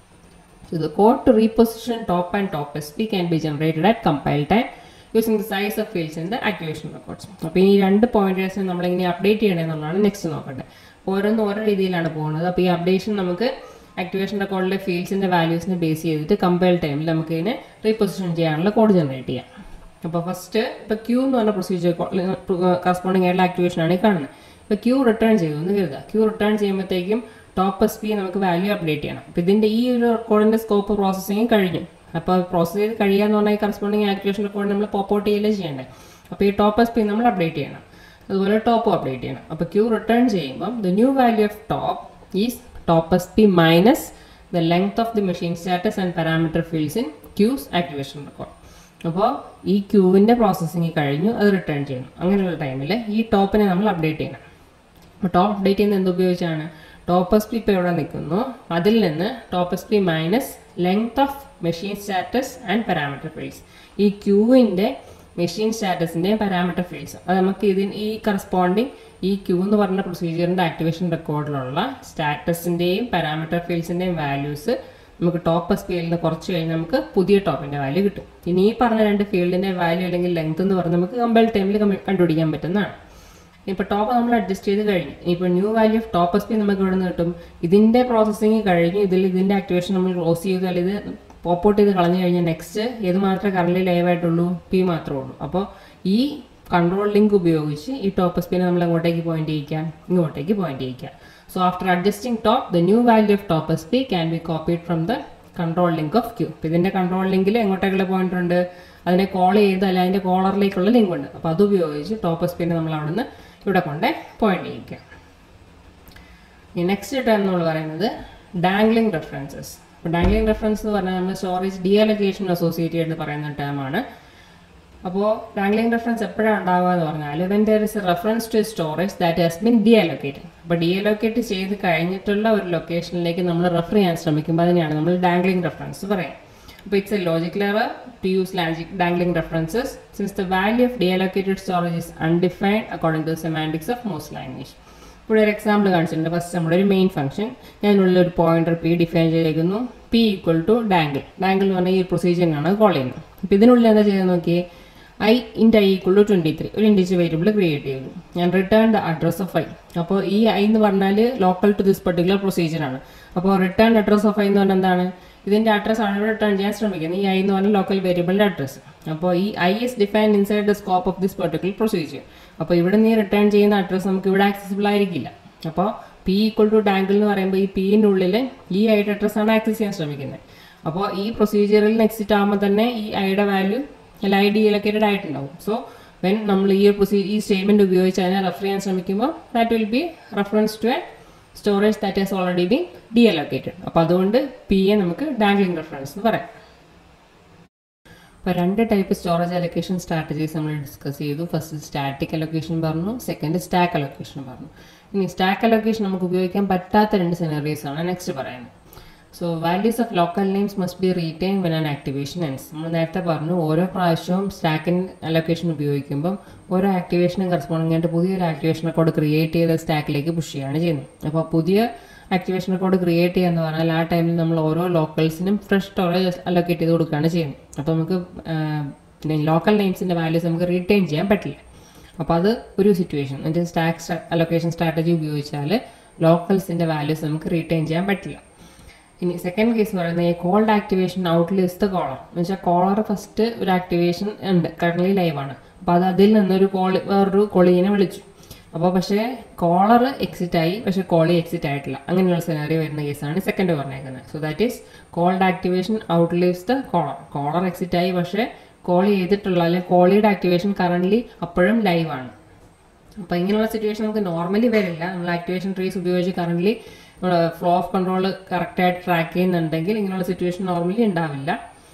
So the code to reposition top and top SP can be generated at compile time using the size of fields in the activation records. അപ്പോൾ ഈ രണ്ട് പോയിന്റേഴ്സിനെ നമ്മളെങ്ങനെ അപ്ഡേറ്റ് ചെയ്യണമെന്നുള്ളതാണ് നെക്സ്റ്റ് നോക്കേണ്ടത് ഓരോന്ന് ഓരോ രീതിയിലാണ് പോകുന്നത് അപ്പോൾ ഈ അപ്ഡേഷൻ നമുക്ക് ആക്ടിവേഷൻ റെക്കോർഡിലെ ഫീൽഡ്സിൻ്റെ വാല്യൂസിനെ ബേസ് ചെയ്തിട്ട് കമ്പയൽ ടൈമിൽ നമുക്ക് ഇതിനെ റീപൊസിഷൻ ചെയ്യാനുള്ള കോഡ് ജനറേറ്റ് ചെയ്യാം അപ്പോൾ ഫസ്റ്റ് ഇപ്പോൾ ക്യൂ എന്ന് പറഞ്ഞ പ്രൊസീജിയർ കറസ്പോണ്ടിങ് ആയിട്ടുള്ള ആക്ടിവേഷൻ ആണ് ഈ കാണുന്നത് ഇപ്പോൾ ക്യൂ റിട്ടേൺ ചെയ്തു എന്ന് കരുതുക ക്യൂ റിട്ടേൺ ചെയ്യുമ്പോഴത്തേക്കും ടോപ്പ് എസ് പി നമുക്ക് വാല്യൂ അപ്ഡേറ്റ് ചെയ്യണം അപ്പോൾ ഇതിൻ്റെ ഈ ഒരു റെക്കോർഡിൻ്റെ സ്കോപ്പ് പ്രോസസ്സിങ് കഴിഞ്ഞു അപ്പോൾ പ്രോസസ്സ് ചെയ്ത് കഴിയാന്ന് പറഞ്ഞാൽ ഈ കറസ്പോണ്ടിങ് ആക്ടിവേഷൻ റെക്കോർഡ് നമ്മൾ പോപ്പ് ഔട്ട് ചെയ്യലേ ചെയ്യേണ്ടത് അപ്പോൾ ഈ ടോപ്പ് എസ് പി നമ്മൾ അപ്ഡേറ്റ് ചെയ്യണം അതുപോലെ ടോപ്പ് അപ്ഡേറ്റ് ചെയ്യണം അപ്പോൾ ക്യൂ റിട്ടേൺ ചെയ്യുമ്പം the new value of top is top S P minus the length of the machine status and parameter fields in Q's activation record അപ്പോൾ ഈ ക്യൂവിൻ്റെ പ്രോസസ്സിങ് കഴിഞ്ഞു അത് റിട്ടേൺ ചെയ്യണം അങ്ങനെയുള്ള ടൈമിൽ ഈ ടോപ്പിനെ നമ്മൾ അപ്ഡേറ്റ് ചെയ്യണം അപ്പോൾ ടോപ്പ് അപ്ഡേറ്റ് ചെയ്യുന്നത് എന്ത് ഉപയോഗിച്ചാണ് ടോപ്പ് എസ് പി ഇപ്പോൾ എവിടെ നിൽക്കുന്നു അതിൽ നിന്ന് top S P minus length of machine status and parameter fields ഈ ക്യൂവിൻ്റെ മെഷീൻ സ്റ്റാറ്റസിൻ്റെയും പാരാമീറ്റർ ഫീൽഡ്സ് അത് നമുക്ക് ഇതിന് ഈ കറസ്പോണ്ടിങ് ഈ ക്യൂ എന്ന് പറഞ്ഞ പ്രൊസീജിയറിൻ്റെ ആക്ടിവേഷൻ റെക്കോർഡിലുള്ള സ്റ്റാറ്റസിൻ്റെയും പാരാമീറ്റർ ഫീൽഡ്സിൻ്റെയും വാല്യൂസ് നമുക്ക് ടോപ്പ് എസ് പിയിൽ നിന്ന് കുറച്ച് കഴിഞ്ഞ് നമുക്ക് പുതിയ ടോപ്പിൻ്റെ വാല്യൂ കിട്ടും ഇനി ഈ പറഞ്ഞ രണ്ട് ഫീൽഡിൻ്റെ വാല്യൂ അല്ലെങ്കിൽ ലെങ്ത് എന്ന് പറഞ്ഞ് നമുക്ക് കമ്പയർ ടൈമിൽ കണ്ടുപിടിക്കാൻ പറ്റുന്നതാണ് ഇപ്പോൾ ടോപ്പ് നമ്മൾ അഡ്ജസ്റ്റ് ചെയ്ത് കഴിഞ്ഞു ഇപ്പോൾ new value of top S P നമുക്ക് ഇവിടെ നിന്ന് കിട്ടും ഇതിൻ്റെ പ്രോസസ്സിങ് കഴിഞ്ഞ് ഇതിൽ ഇതിൻ്റെ ആക്ടിവേഷൻ നമ്മൾ ക്ലോസ് ചെയ്ത് അല്ലെങ്കിൽ ഇത് പോപ്പ് ഔട്ട് ചെയ്ത് കളഞ്ഞു കഴിഞ്ഞാൽ നെക്സ്റ്റ് ഏത് മാത്രമേ കറണ്ട് ലൈവ് ആയിട്ടുള്ളൂ പി മാത്രമേ ഉള്ളൂ അപ്പോൾ ഈ കൺട്രോൾ ലിങ്ക് ഉപയോഗിച്ച് ഈ ടോപ്പ് എസ് പിനെ നമ്മൾ എങ്ങോട്ടേക്ക് പോയിന്റ് ചെയ്യിക്കാം ഇങ്ങോട്ടേക്ക് പോയിന്റ് ചെയ്യിക്കാം so after adjusting top the new value of top S P can be copied from the control link of Q ഇതിൻ്റെ കൺട്രോൾ ലിങ്കിൽ എങ്ങോട്ടേക്കുള്ള പോയിന്റ് ഉണ്ട് അതിനെ കോൾ ചെയ്ത് അല്ല അതിൻ്റെ കോളറിലേക്കുള്ള ലിങ്ക് ഉണ്ട് അപ്പോൾ അത് ഉപയോഗിച്ച് ടോപ്പ് എസ് പിനെ നമ്മൾ അവിടെ നിന്ന് ഇവിടെ കൊണ്ട് പോയിന്റ് ചെയ്യിക്കാം ഈ നെക്സ്റ്റ് ടേം നമ്മൾ പറയുന്നത് ഡാംഗ്ലിംഗ് റെഫറൻസസ് അപ്പോൾ ഡാംഗ്ലിംഗ് റെഫറൻസ് എന്ന് പറഞ്ഞാൽ നമ്മൾ സ്റ്റോറേജ് ഡിയലൊക്കേഷൻ അസോസിയേറ്റ് ചെയ്ത് പറയുന്ന ടേമാണ് അപ്പോൾ ഡാംഗ്ലിംഗ് റെഫറൻസ് എപ്പോഴാണ് ഉണ്ടാവുക എന്ന് പറഞ്ഞാൽ when there is a reference to storage that has been deallocated അപ്പോൾ ഡിയലൊക്കേറ്റ് ചെയ്ത് കഴിഞ്ഞിട്ടുള്ള ഒരു ലൊക്കേഷനിലേക്ക് നമ്മൾ റെഫർ ചെയ്യാൻ ശ്രമിക്കുമ്പോൾ അതിനെയാണ് നമ്മൾ ഡാംഗ്ലിംഗ് റെഫറൻസ് പറയാം അപ്പോൾ it's a logical error to use dangling references since the value of deallocated storage is undefined according to semantics of most language ഇവിടെ ഒരു എക്സാമ്പിൾ കാണിച്ചിട്ടുണ്ട് ഫസ്റ്റ് നമ്മുടെ ഒരു മെയിൻ ഫംഗ്ഷൻ ഞാനുള്ള ഒരു പോയിന്റർ പി ഡിഫൈൻ ചെയ്തേക്കുന്നു P equal to dangle dangle എന്ന് പറഞ്ഞാൽ ഈ പ്രൊസീജിയറാണ് കോൾ ചെയ്യുന്നത് അപ്പോൾ ഇതിനുള്ളിൽ എന്താ ചെയ്ത് നോക്കിയേ I int I equal to twenty three ഒരു ഇൻഡിജ് വേരിയബിൾ ക്രിയേറ്റ് ചെയ്തു ഞാൻ return the address of I അപ്പോൾ ഈ ഐ എന്ന് പറഞ്ഞാൽ ലോക്കൽ ടു ദിസ് പെർട്ടിക്കുലർ പ്രൊസീജിയറാണ് അപ്പോൾ റിട്ടേൺ അഡ്രസ് ഓഫ് ഐ എന്ന് പറഞ്ഞാൽ എന്താണ് ഇതിൻ്റെ അഡ്രസ് ആണ് ഇവിടെ റിട്ടേൺ ചെയ്യാൻ ശ്രമിക്കുന്നത് ഈ ഐ എന്ന് പറഞ്ഞാൽ ലോക്കൽ വേരിയബിളിൻ്റെ അഡ്രസ്സ് അപ്പോൾ ഈ I is define inside the scope of this particular procedure അപ്പോൾ ഇവിടെ നീ റിട്ടേൺ ചെയ്യുന്ന അഡ്രസ്സ് നമുക്ക് ഇവിടെ ആക്സസിബിൾ ആയിരിക്കില്ല അപ്പോൾ പി ഈക്വൽ ടു ഡാങ്കിൾ എന്ന് പറയുമ്പോൾ ഈ പിൻ്റെ ഉള്ളിൽ ഈ ഐയുടെ അഡ്രസ്സാണ് ആക്സസ് ചെയ്യാൻ ശ്രമിക്കുന്നത് അപ്പോൾ ഈ പ്രൊസീജിയറിൽ നെക്സ്റ്റ് ആകുമ്പോൾ തന്നെ ഈ ഐയുടെ വാല്യൂ അല്ല ഐ ഡി എലക്കേറ്റഡ് ആയിട്ടുണ്ടാവും സോ വെൻ നമ്മൾ ഈ പ്രൊസീ ഈ സ്റ്റേറ്റ്മെൻറ്റ് ഉപയോഗിച്ച് അതിനെ റെഫർ ചെയ്യാൻ ശ്രമിക്കുമ്പോൾ that will be reference to a storage that has already been deallocated അപ്പോൾ അതുകൊണ്ട് പി എ നമുക്ക് ഡാംഗ്ലിംഗ് റെഫറൻസ് എന്ന് പറയാം അപ്പോൾ രണ്ട് ടൈപ്പ് സ്റ്റോറേജ് അലൊക്കേഷൻ സ്ട്രാറ്റജീസ് നമ്മൾ ഡിസ്കസ് ചെയ്തു ഫസ്റ്റ് സ്റ്റാറ്റിക് അലൊക്കേഷൻ പറഞ്ഞു സെക്കൻഡ് സ്റ്റാക്ക് അലൊക്കേഷൻ പറഞ്ഞു ഇനി സ്റ്റാക്ക് അലൊക്കേഷൻ നമുക്ക് ഉപയോഗിക്കാൻ പറ്റാത്ത രണ്ട് സിനറീസ് ആണ് നെക്സ്റ്റ് പറയുന്നത് so values of local names must be retain when an activation ends നമ്മൾ നേരത്തെ പറഞ്ഞു ഓരോ പ്രാവശ്യവും സ്റ്റാക്കിൻ അലൊക്കേഷൻ ഉപയോഗിക്കുമ്പം ഓരോ ആക്ടിവേഷനും കറസ്പോണ്ടിങ് ആയിട്ട് പുതിയൊരു ആക്ടിവേഷൻ റെക്കോർഡ് ക്രിയേറ്റ് ചെയ്ത സ്റ്റാക്കിലേക്ക് പുഷ് ചെയ്യുകയാണ് ചെയ്യുന്നത് അപ്പോൾ പുതിയ ആക്ടിവേഷൻ റെക്കോർഡ് ക്രിയേറ്റ് ചെയ്യുക എന്ന് പറഞ്ഞാൽ ആ ടൈമിൽ നമ്മൾ ഓരോ ലോക്കൽസിനും ഫ്രഷ് സ്റ്റോറേജ് അലൊക്കേറ്റ് ചെയ്ത് കൊടുക്കുകയാണ് ചെയ്യുന്നത് അപ്പോൾ നമുക്ക് പിന്നെ ലോക്കൽ നെയിംസിൻ്റെ വാല്യൂസ് നമുക്ക് റീറ്റെയിൻ ചെയ്യാൻ പറ്റില്ല അപ്പോൾ അത് ഒരു സിറ്റുവേഷൻ എന്നുവെച്ചാൽ സ്റ്റാക്ക് അലൊക്കേഷൻ സ്ട്രാറ്റജി ഉപയോഗിച്ചാൽ ലോക്കൽസിൻ്റെ വാല്യൂസ് നമുക്ക് റീറ്റെയിൻ ചെയ്യാൻ പറ്റില്ല ഇനി സെക്കൻഡ് കേസ് പറയുന്നത് ഈ called activation outlives caller എന്ന് വെച്ചാൽ കോളർ ഫസ്റ്റ് ഒരു ആക്ടിവേഷൻ ഉണ്ട് കറണ്ട്ലി ലൈവ് ആണ് അപ്പോൾ അത് അതിൽ നിന്നൊരു കോളി വേറൊരു കോളീനെ വിളിച്ചു അപ്പോൾ പക്ഷേ കോളർ എക്സിറ്റ് ആയി പക്ഷേ കോളി എക്സിറ്റ് ആയിട്ടില്ല അങ്ങനെയുള്ള സിനാരി വരുന്ന കേസാണ് സെക്കൻഡ് പറഞ്ഞേക്കുന്നത് so that is called activation outlives the caller caller exit ആയി പക്ഷേ കോൾ ചെയ്തിട്ടുള്ള അല്ലെങ്കിൽ കോളിയുടെ ആക്ടിവേഷൻ കറണ്ട്ലി അപ്പോഴും ലൈവ് ആണ് അപ്പോൾ ഇങ്ങനെയുള്ള സിറ്റുവേഷൻ നമുക്ക് നോർമലി വരില്ല നമ്മൾ ആക്ടിവേഷൻ ട്രീസ് ഉപയോഗിച്ച് കറണ്ട്ലി ഫ്ലോ ഓഫ് കൺട്രോൾ കറക്റ്റായിട്ട് ട്രാക്ക് ചെയ്യുന്നുണ്ടെങ്കിൽ ഇങ്ങനെയുള്ള സിറ്റുവേഷൻ നോർമലി ഉണ്ടാവില്ല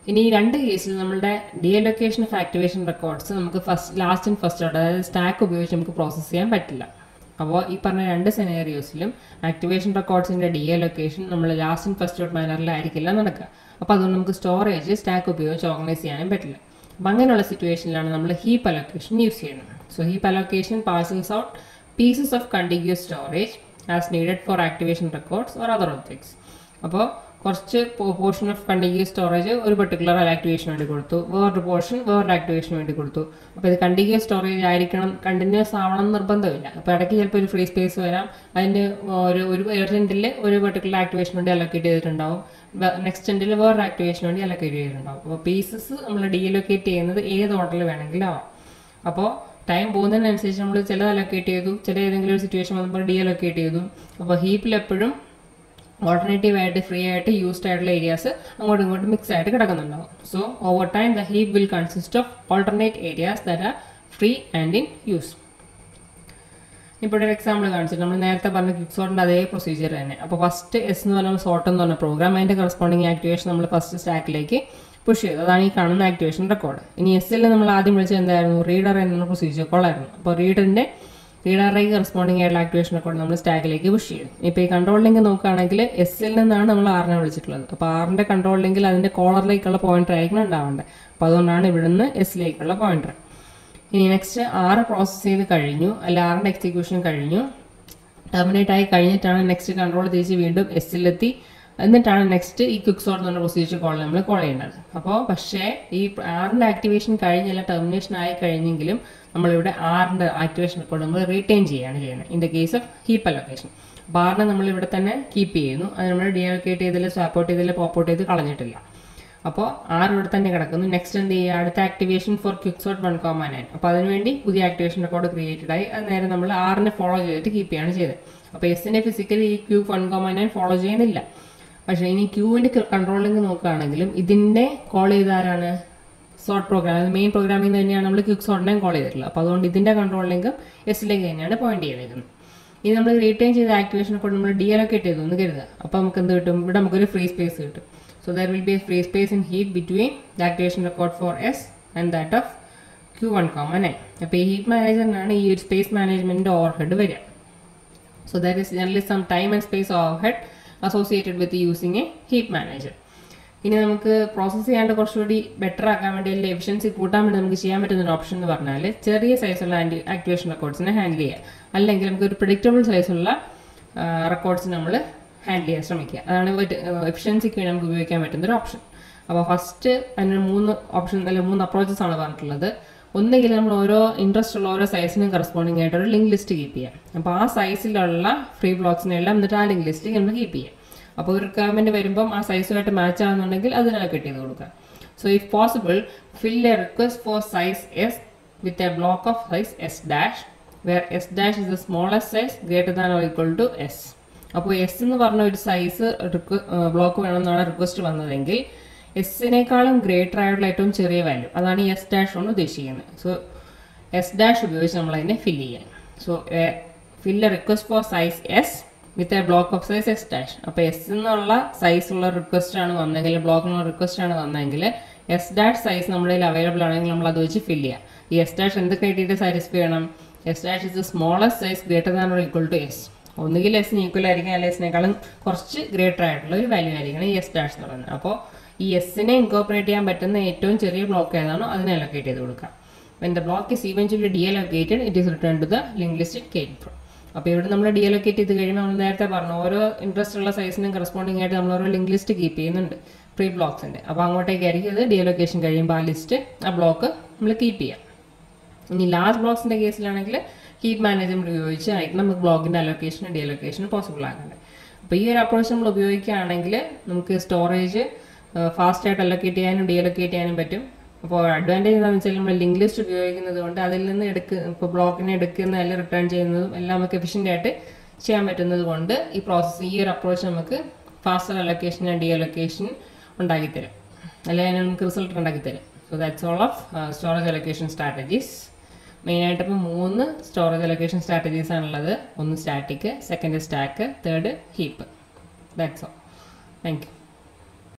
ഇനി ഈ രണ്ട് കേസിൽ നമ്മുടെ deallocation of activation records നമുക്ക് first last and first order അതായത് സ്റ്റാക്ക് ഉപയോഗിച്ച് നമുക്ക് പ്രോസസ്സ് ചെയ്യാൻ പറ്റില്ല അപ്പോൾ ഈ പറഞ്ഞ രണ്ട് സെനേറിയോസിലും ആക്ടിവേഷൻ റെക്കോർഡ്സിൻ്റെ ഡി ലൊക്കേഷൻ നമ്മൾ ലാസ്റ്റ് ആൻഡ് ഫസ്റ്റ് ഔട്ട് മാനറിലായിരിക്കില്ല നടക്കുക അപ്പോൾ അതുകൊണ്ട് നമുക്ക് സ്റ്റോറേജ് സ്റ്റാക്ക് ഉപയോഗിച്ച് ഓർഗനൈസ് ചെയ്യാനും പറ്റില്ല അപ്പം അങ്ങനെയുള്ള സിറ്റുവേഷനിലാണ് നമ്മൾ ഹീപ്പ് അലൊക്കേഷൻ യൂസ് ചെയ്യുന്നത് so heap allocation parcels out pieces of continuous storage as needed for activation records or other objects അപ്പോൾ കുറച്ച് പോർഷൻ ഓഫ് കണ്ടിന്യൂസ് സ്റ്റോറേജ് ഒരു പെർട്ടിക്കുലർ ആക്ടിവേഷന് വേണ്ടി കൊടുത്തു വേറൊരു പോർഷൻ വേറൊരു ആക്ടിവേഷന് വേണ്ടി കൊടുത്തു അപ്പോൾ ഇത് കണ്ടിന്യൂസ് സ്റ്റോറേജ് ആയിരിക്കണം കണ്ടിന്യൂസ് ആവണം എന്ന് നിർബന്ധമില്ല അപ്പോൾ ഇടയ്ക്ക് ചിലപ്പോൾ ഒരു ഫ്രീ സ്പേസ് വരാം അതിൻ്റെ ഒരു ഒരു എൻഡിൽ ഒരു പെർട്ടിക്കുലർ ആക്ടിവേഷൻ വേണ്ടി അലൊക്കേറ്റ് ചെയ്തിട്ടുണ്ടാവും നെക്സ്റ്റ് എൻഡിൽ വേറൊരു ആക്ടിവേഷൻ വേണ്ടി അലൊക്കേറ്റ് ചെയ്തിട്ടുണ്ടാവും അപ്പോൾ പീസസ് നമ്മൾ ഡീലൊക്കേറ്റ് ചെയ്യുന്നത് ഏത് ഓർഡറിൽ വേണമെങ്കിലും ആവാം അപ്പോൾ ടൈം പോകുന്നതിനനുസരിച്ച് നമ്മൾ ചിലത് അലൊക്കേറ്റ് ചെയ്തു ചില ഏതെങ്കിലും ഒരു സിറ്റുവേഷൻ വന്നപ്പോൾ ഡി അലൊക്കേറ്റ് ചെയ്തു അപ്പോൾ ഹീപ്പിൽ എപ്പോഴും ഓൾട്ടർനേറ്റീവ് ആയിട്ട് ഫ്രീ ആയിട്ട് യൂസ്ഡ് ആയിട്ടുള്ള ഏരിയാസ് അങ്ങോട്ടും ഇങ്ങോട്ടും മിക്സ് ആയിട്ട് കിടക്കുന്നുണ്ടാവും so over time the heap will consist of alternate areas that are free and in use ഇപ്പോൾ ഒരു എക്സാമ്പിൾ കാണിച്ചിട്ട് നമ്മൾ നേരത്തെ പറഞ്ഞ ക്വിക്ക് സോർട്ടിൻ്റെ അതേ പ്രൊസീജിയർ തന്നെ അപ്പോൾ ഫസ്റ്റ് എസ് എന്ന് പറഞ്ഞ സോർട്ട് എന്ന് പറഞ്ഞ പ്രോഗ്രാം അതിൻ്റെ കറസ്പോണ്ടിങ് ആക്ടിവേഷൻ നമ്മൾ ഫസ്റ്റ് സ്റ്റാക്കിലേക്ക് പുഷ് ചെയ്തു അതാണ് ഈ കാണുന്ന ആക്ടിവേഷൻ റെക്കോർഡ് ഇനി എസ്സിൽ നമ്മൾ ആദ്യം വിളിച്ചത് എന്തായിരുന്നു റീഡർ എന്ന പ്രൊസീജിയർ കോളായിരുന്നു അപ്പോൾ റീഡറിൻ്റെ റീഡറിലേക്ക് കറസ്പോണ്ടിങ് ആയിട്ടുള്ള ആക്ടിവേഷൻ റെക്കോർഡ് നമ്മൾ സ്റ്റാക്കിലേക്ക് പുഷ് ചെയ്തു ഇപ്പോൾ ഈ കൺട്രോൾ ലിങ്ക് നോക്കുകയാണെങ്കിൽ എസ്സിൽ നിന്നാണ് നമ്മൾ ആറിനെ വിളിച്ചിട്ടുള്ളത് അപ്പോൾ ആറിൻ്റെ കൺട്രോൾ ലിങ്കിൽ അതിൻ്റെ കോളറിലേക്കുള്ള പോയിന്റർ ആയിരിക്കണം ഉണ്ടാവേണ്ടത് അപ്പോൾ അതുകൊണ്ടാണ് ഇവിടുന്ന് എസ്സിലേക്കുള്ള പോയിന്റർ ഇനി നെക്സ്റ്റ് ആറ് പ്രോസസ്സ് ചെയ്ത് കഴിഞ്ഞു അല്ല ആറിൻ്റെ എക്സിക്യൂഷൻ കഴിഞ്ഞു ടെർമിനേറ്റ് ആയി കഴിഞ്ഞിട്ടാണ് നെക്സ്റ്റ് കൺട്രോൾ തിരിച്ച് വീണ്ടും എസ്സിലെത്തി എന്നിട്ടാണ് നെക്സ്റ്റ് ഈ ക്വിക്ക് സോർട്ട് എന്ന പ്രൊസീജിയർ കോൾ നമ്മൾ കോൾ ചെയ്യേണ്ടത് അപ്പോൾ പക്ഷേ ഈ ആറിൻ്റെ ആക്ടിവേഷൻ കഴിഞ്ഞല്ല ടെർമിനേഷൻ ആയി കഴിഞ്ഞെങ്കിലും നമ്മളിവിടെ ആറിൻ്റെ ആക്ടിവേഷൻ റെക്കോർഡ് നമ്മൾ റീറ്റെയിൻ ചെയ്യുകയാണ് ചെയ്യുന്നത് in the case of heap allocation അപ്പോൾ ആറിനെ നമ്മൾ ഇവിടെ തന്നെ കീപ്പ് ചെയ്യുന്നു അത് നമ്മൾ ഡിഅലൊക്കേറ്റ് ചെയ്തതിൽ സ്വാപ്പ് ചെയ്തതിൽ പോപ്പ് ഔട്ട് ചെയ്ത് കളഞ്ഞിട്ടില്ല അപ്പോൾ ആറ് ഇവിടെ തന്നെ കിടക്കുന്നു നെക്സ്റ്റ് എന്ത് ചെയ്യുക അടുത്ത activation for quick sort one comma nine അപ്പോൾ അതിനുവേണ്ടി പുതിയ ആക്ടിവേഷൻ റെക്കോർഡ് ക്രിയേറ്റഡ് ആയി അത് നേരെ നമ്മൾ ആറിനെ ഫോളോ ചെയ്തിട്ട് കീപ്പ് ചെയ്യാണ് ചെയ്തത് അപ്പോൾ എസിനെ ഫിസിക്കലി ഈ Q one comma nine follow ചെയ്യുന്നില്ല പക്ഷേ ഇനി ക്യൂവിൻ്റെ കൺട്രോളിംഗ് നോക്കുകയാണെങ്കിലും ഇതിൻ്റെ കോൾ ചെയ്ത ആരാണ് സോർട്ട് പ്രോഗ്രാം മെയിൻ പ്രോഗ്രാമിംഗ് തന്നെയാണ് നമ്മൾ ക്വിക്ക് സോർട്ടിനെയും കോൾ ചെയ്തിട്ടുള്ളത് അപ്പോൾ അതുകൊണ്ട് ഇതിൻ്റെ കൺട്രോളിംഗ് എസിലേക്ക് തന്നെയാണ് പോയിന്റ് ചെയ്തേക്കുന്നത് ഇനി നമ്മൾ റീറ്റെയിൻ ചെയ്ത ആക്ടിവേഷൻ റെക്കോർഡ് നമ്മൾ ഡി അലൊക്കേറ്റ് ചെയ്തു എന്ന് കരുതുക അപ്പോൾ നമുക്ക് എന്ത് കിട്ടും ഇവിടെ നമുക്കൊരു ഫ്രീ സ്പേസ് കിട്ടും So there will be a free space in heap between the activation record for S and that of Q1, nine. അപ്പോൾ ഈ ഹീപ്പ് മാനേജറിനാണ് ഈ ഒരു സ്പേസ് മാനേജ്മെൻറ്റിൻ്റെ ഓവർ ഹെഡ് വരിക so that is generally some time and space overhead associated with using a heap manager ഇനി നമുക്ക് പ്രോസസ്സ് ചെയ്യാണ്ട് കുറച്ചുകൂടി ബെറ്റർ ആക്കാൻ വേണ്ടി അല്ലെങ്കിൽ എഫിഷ്യൻസി കൂട്ടാൻ വേണ്ടി നമുക്ക് ചെയ്യാൻ പറ്റുന്ന ഒരു ഓപ്ഷൻ എന്ന് പറഞ്ഞാൽ ചെറിയ സൈസുള്ള ആൻറ്റി ആക്ടിവേഷൻ റെക്കോർഡ്സിനെ ഹാൻഡിൽ ചെയ്യുക അല്ലെങ്കിൽ നമുക്ക് ഒരു പ്രിഡിക്റ്റബിൾ സൈസുള്ള റെക്കോർഡ്സ് നമ്മൾ ഹാൻഡിൽ ചെയ്യാൻ ശ്രമിക്കുക അതാണ് എഫിഷ്യൻസിക്ക് വേണ്ടി നമുക്ക് ഉപയോഗിക്കാൻ പറ്റുന്ന ഒരു ഓപ്ഷൻ അപ്പോൾ ഫസ്റ്റ് അതിന് മൂന്ന് ഓപ്ഷൻ അല്ലെങ്കിൽ മൂന്ന് അപ്രോച്ചസ് ആണ് പറഞ്ഞിട്ടുള്ളത് ഒന്നുകിൽ നമ്മൾ ഓരോ ഇൻട്രസ്റ്റ് ഉള്ള ഓരോ സൈസിനും കറസ്പോണ്ടിങ് ആയിട്ട് ഒരു ലിങ്ക് ലിസ്റ്റ് കീപ്പ് ചെയ്യാം അപ്പോൾ ആ സൈസിലുള്ള ഫ്രീ ബ്ലോക്സിനെല്ലാം എന്നിട്ട് ആ ലിങ്ക് ലിസ്റ്റ് നമ്മൾ കീപ്പ് ചെയ്യാം അപ്പോൾ ഒരു റിക്വയർമെൻറ്റ് വരുമ്പം ആ സൈസുമായിട്ട് മാച്ച് ആവുന്നുണ്ടെങ്കിൽ അതിനൊക്കെ കട്ട് ചെയ്ത് കൊടുക്കാം so if possible fill a request for size S with a block of size S dash where S dash is the smallest size greater than or equal to S അപ്പോൾ എസ് എന്ന് പറഞ്ഞ ഒരു സൈസ് ബ്ലോക്ക് വേണമെന്നാണ് റിക്വസ്റ്റ് വന്നതെങ്കിൽ എസിനേക്കാളും ഗ്രേറ്റർ ആയിട്ടുള്ള ഏറ്റവും ചെറിയ വാല്യൂ അതാണ് ഈ എസ് ഡാഷ് കൊണ്ട് ഉദ്ദേശിക്കുന്നത് സോ എസ് ഡാഷ് ഉപയോഗിച്ച് നമ്മൾ അതിനെ ഫില്ല് ചെയ്യാം so fill a request for size S with a block of size S dash അപ്പോൾ എസ് എന്നുള്ള സൈസ് ഉള്ള റിക്വസ്റ്റ് ആണ് വന്നെങ്കിൽ ബ്ലോക്കിനുള്ള റിക്വസ്റ്റ് ആണ് വന്നെങ്കിൽ എസ് ഡാഷ് സൈസ് നമ്മുടെ കയ്യിൽ അവൈലബിൾ ആണെങ്കിൽ നമ്മൾ അത് വെച്ച് ഫില്ല് ചെയ്യാം ഈ എസ് ഡാഷ് എന്ത് ക്രൈറ്റീരിയ സാറ്റിസ്ഫൈ ചെയ്യണം S dash is the smallest size greater than or equal to S ഒന്നുകിൽ എസിന് ഈക്വൽ ആയിരിക്കും അല്ലെങ്കിൽ എസിനേക്കാളും കുറച്ച് ഗ്രേറ്റർ ആയിട്ടുള്ള ഒരു വാല്യൂ ആയിരിക്കണം ഈ എസ് ഡാഷ് എന്ന് പറയുന്നത് അപ്പോൾ ഈ എസിനെ ഇൻകോപ്പറേറ്റ് ചെയ്യാൻ പറ്റുന്ന ഏറ്റവും ചെറിയ ബ്ലോക്ക് ഏതാണോ അതിനെ അലൊക്കേറ്റ് ചെയ്ത് കൊടുക്കാം when the block is eventually deallocated it is return to the link list came from അപ്പോൾ ഇവിടെ നമ്മൾ ഡി അലൊക്കേറ്റ് ചെയ്ത് കഴിയുമ്പോൾ നമ്മൾ നേരത്തെ പറഞ്ഞു ഓരോ ഇൻട്രസ്റ്റ് ഉള്ള സൈസിനും കറസ്പോണ്ടിങ് ആയിട്ട് നമ്മൾ ഓരോ ലിങ്ക് ലിസ്റ്റ് കീപ്പ് ചെയ്യുന്നുണ്ട് പ്രീ ബ്ലോക്സിൻ്റെ അപ്പോൾ അങ്ങോട്ടേക്കായിരിക്കും ഇത് ഡി അലൊക്കേഷൻ കഴിയുമ്പോൾ ആ ലിസ്റ്റ് ആ ബ്ലോക്ക് നമ്മൾ കീപ്പ് ചെയ്യാം ഇനി ലാസ്റ്റ് ബ്ലോക്സിൻ്റെ കേസിലാണെങ്കിൽ ഹീറ്റ് മാനേജ്മെൻറ്റ് ഉപയോഗിച്ച് ആയിരിക്കും നമുക്ക് ബ്ലോക്കിൻ്റെ അലൊക്കേഷനും ഡി അലൊക്കേഷനും പോസിബിൾ ആക്കേണ്ടത് അപ്പോൾ ഈ ഒരു അപ്രോച്ച് നമ്മൾ ഉപയോഗിക്കുകയാണെങ്കിൽ നമുക്ക് സ്റ്റോറേജ് ഫാസ്റ്റ് ആയിട്ട് അലൊക്കേറ്റ് ചെയ്യാനും ഡി അലൊക്കേറ്റ് ചെയ്യാനും പറ്റും അപ്പോൾ അഡ്വാൻറ്റേജ് എന്താണെന്ന് വെച്ചാൽ നമ്മൾ ലിങ്ക് ലിസ്റ്റ് ഉപയോഗിക്കുന്നത് കൊണ്ട് അതിൽ നിന്ന് എടുക്ക് ഇപ്പോൾ ബ്ലോക്കിനെ എടുക്കുന്ന അല്ലെങ്കിൽ റിട്ടേൺ ചെയ്യുന്നതും എല്ലാം നമുക്ക് എഫിഷ്യൻ്റ് ആയിട്ട് ചെയ്യാൻ പറ്റുന്നത് കൊണ്ട് ഈ പ്രോസസ്സ് ഈ ഒരു അപ്രോച്ച് നമുക്ക് faster allocation and deallocation ഉണ്ടാക്കിത്തരും അല്ലെങ്കിൽ നമുക്ക് റിസൾട്ട് ഉണ്ടാക്കിത്തരും so that's all of storage allocation strategies മെയിനായിട്ട് ഇപ്പോൾ മൂന്ന് സ്റ്റോറേജ് അലൊക്കേഷൻ സ്ട്രാറ്റജീസ് ആണുള്ളത് ഒന്ന് static second stack third heap that's all thank U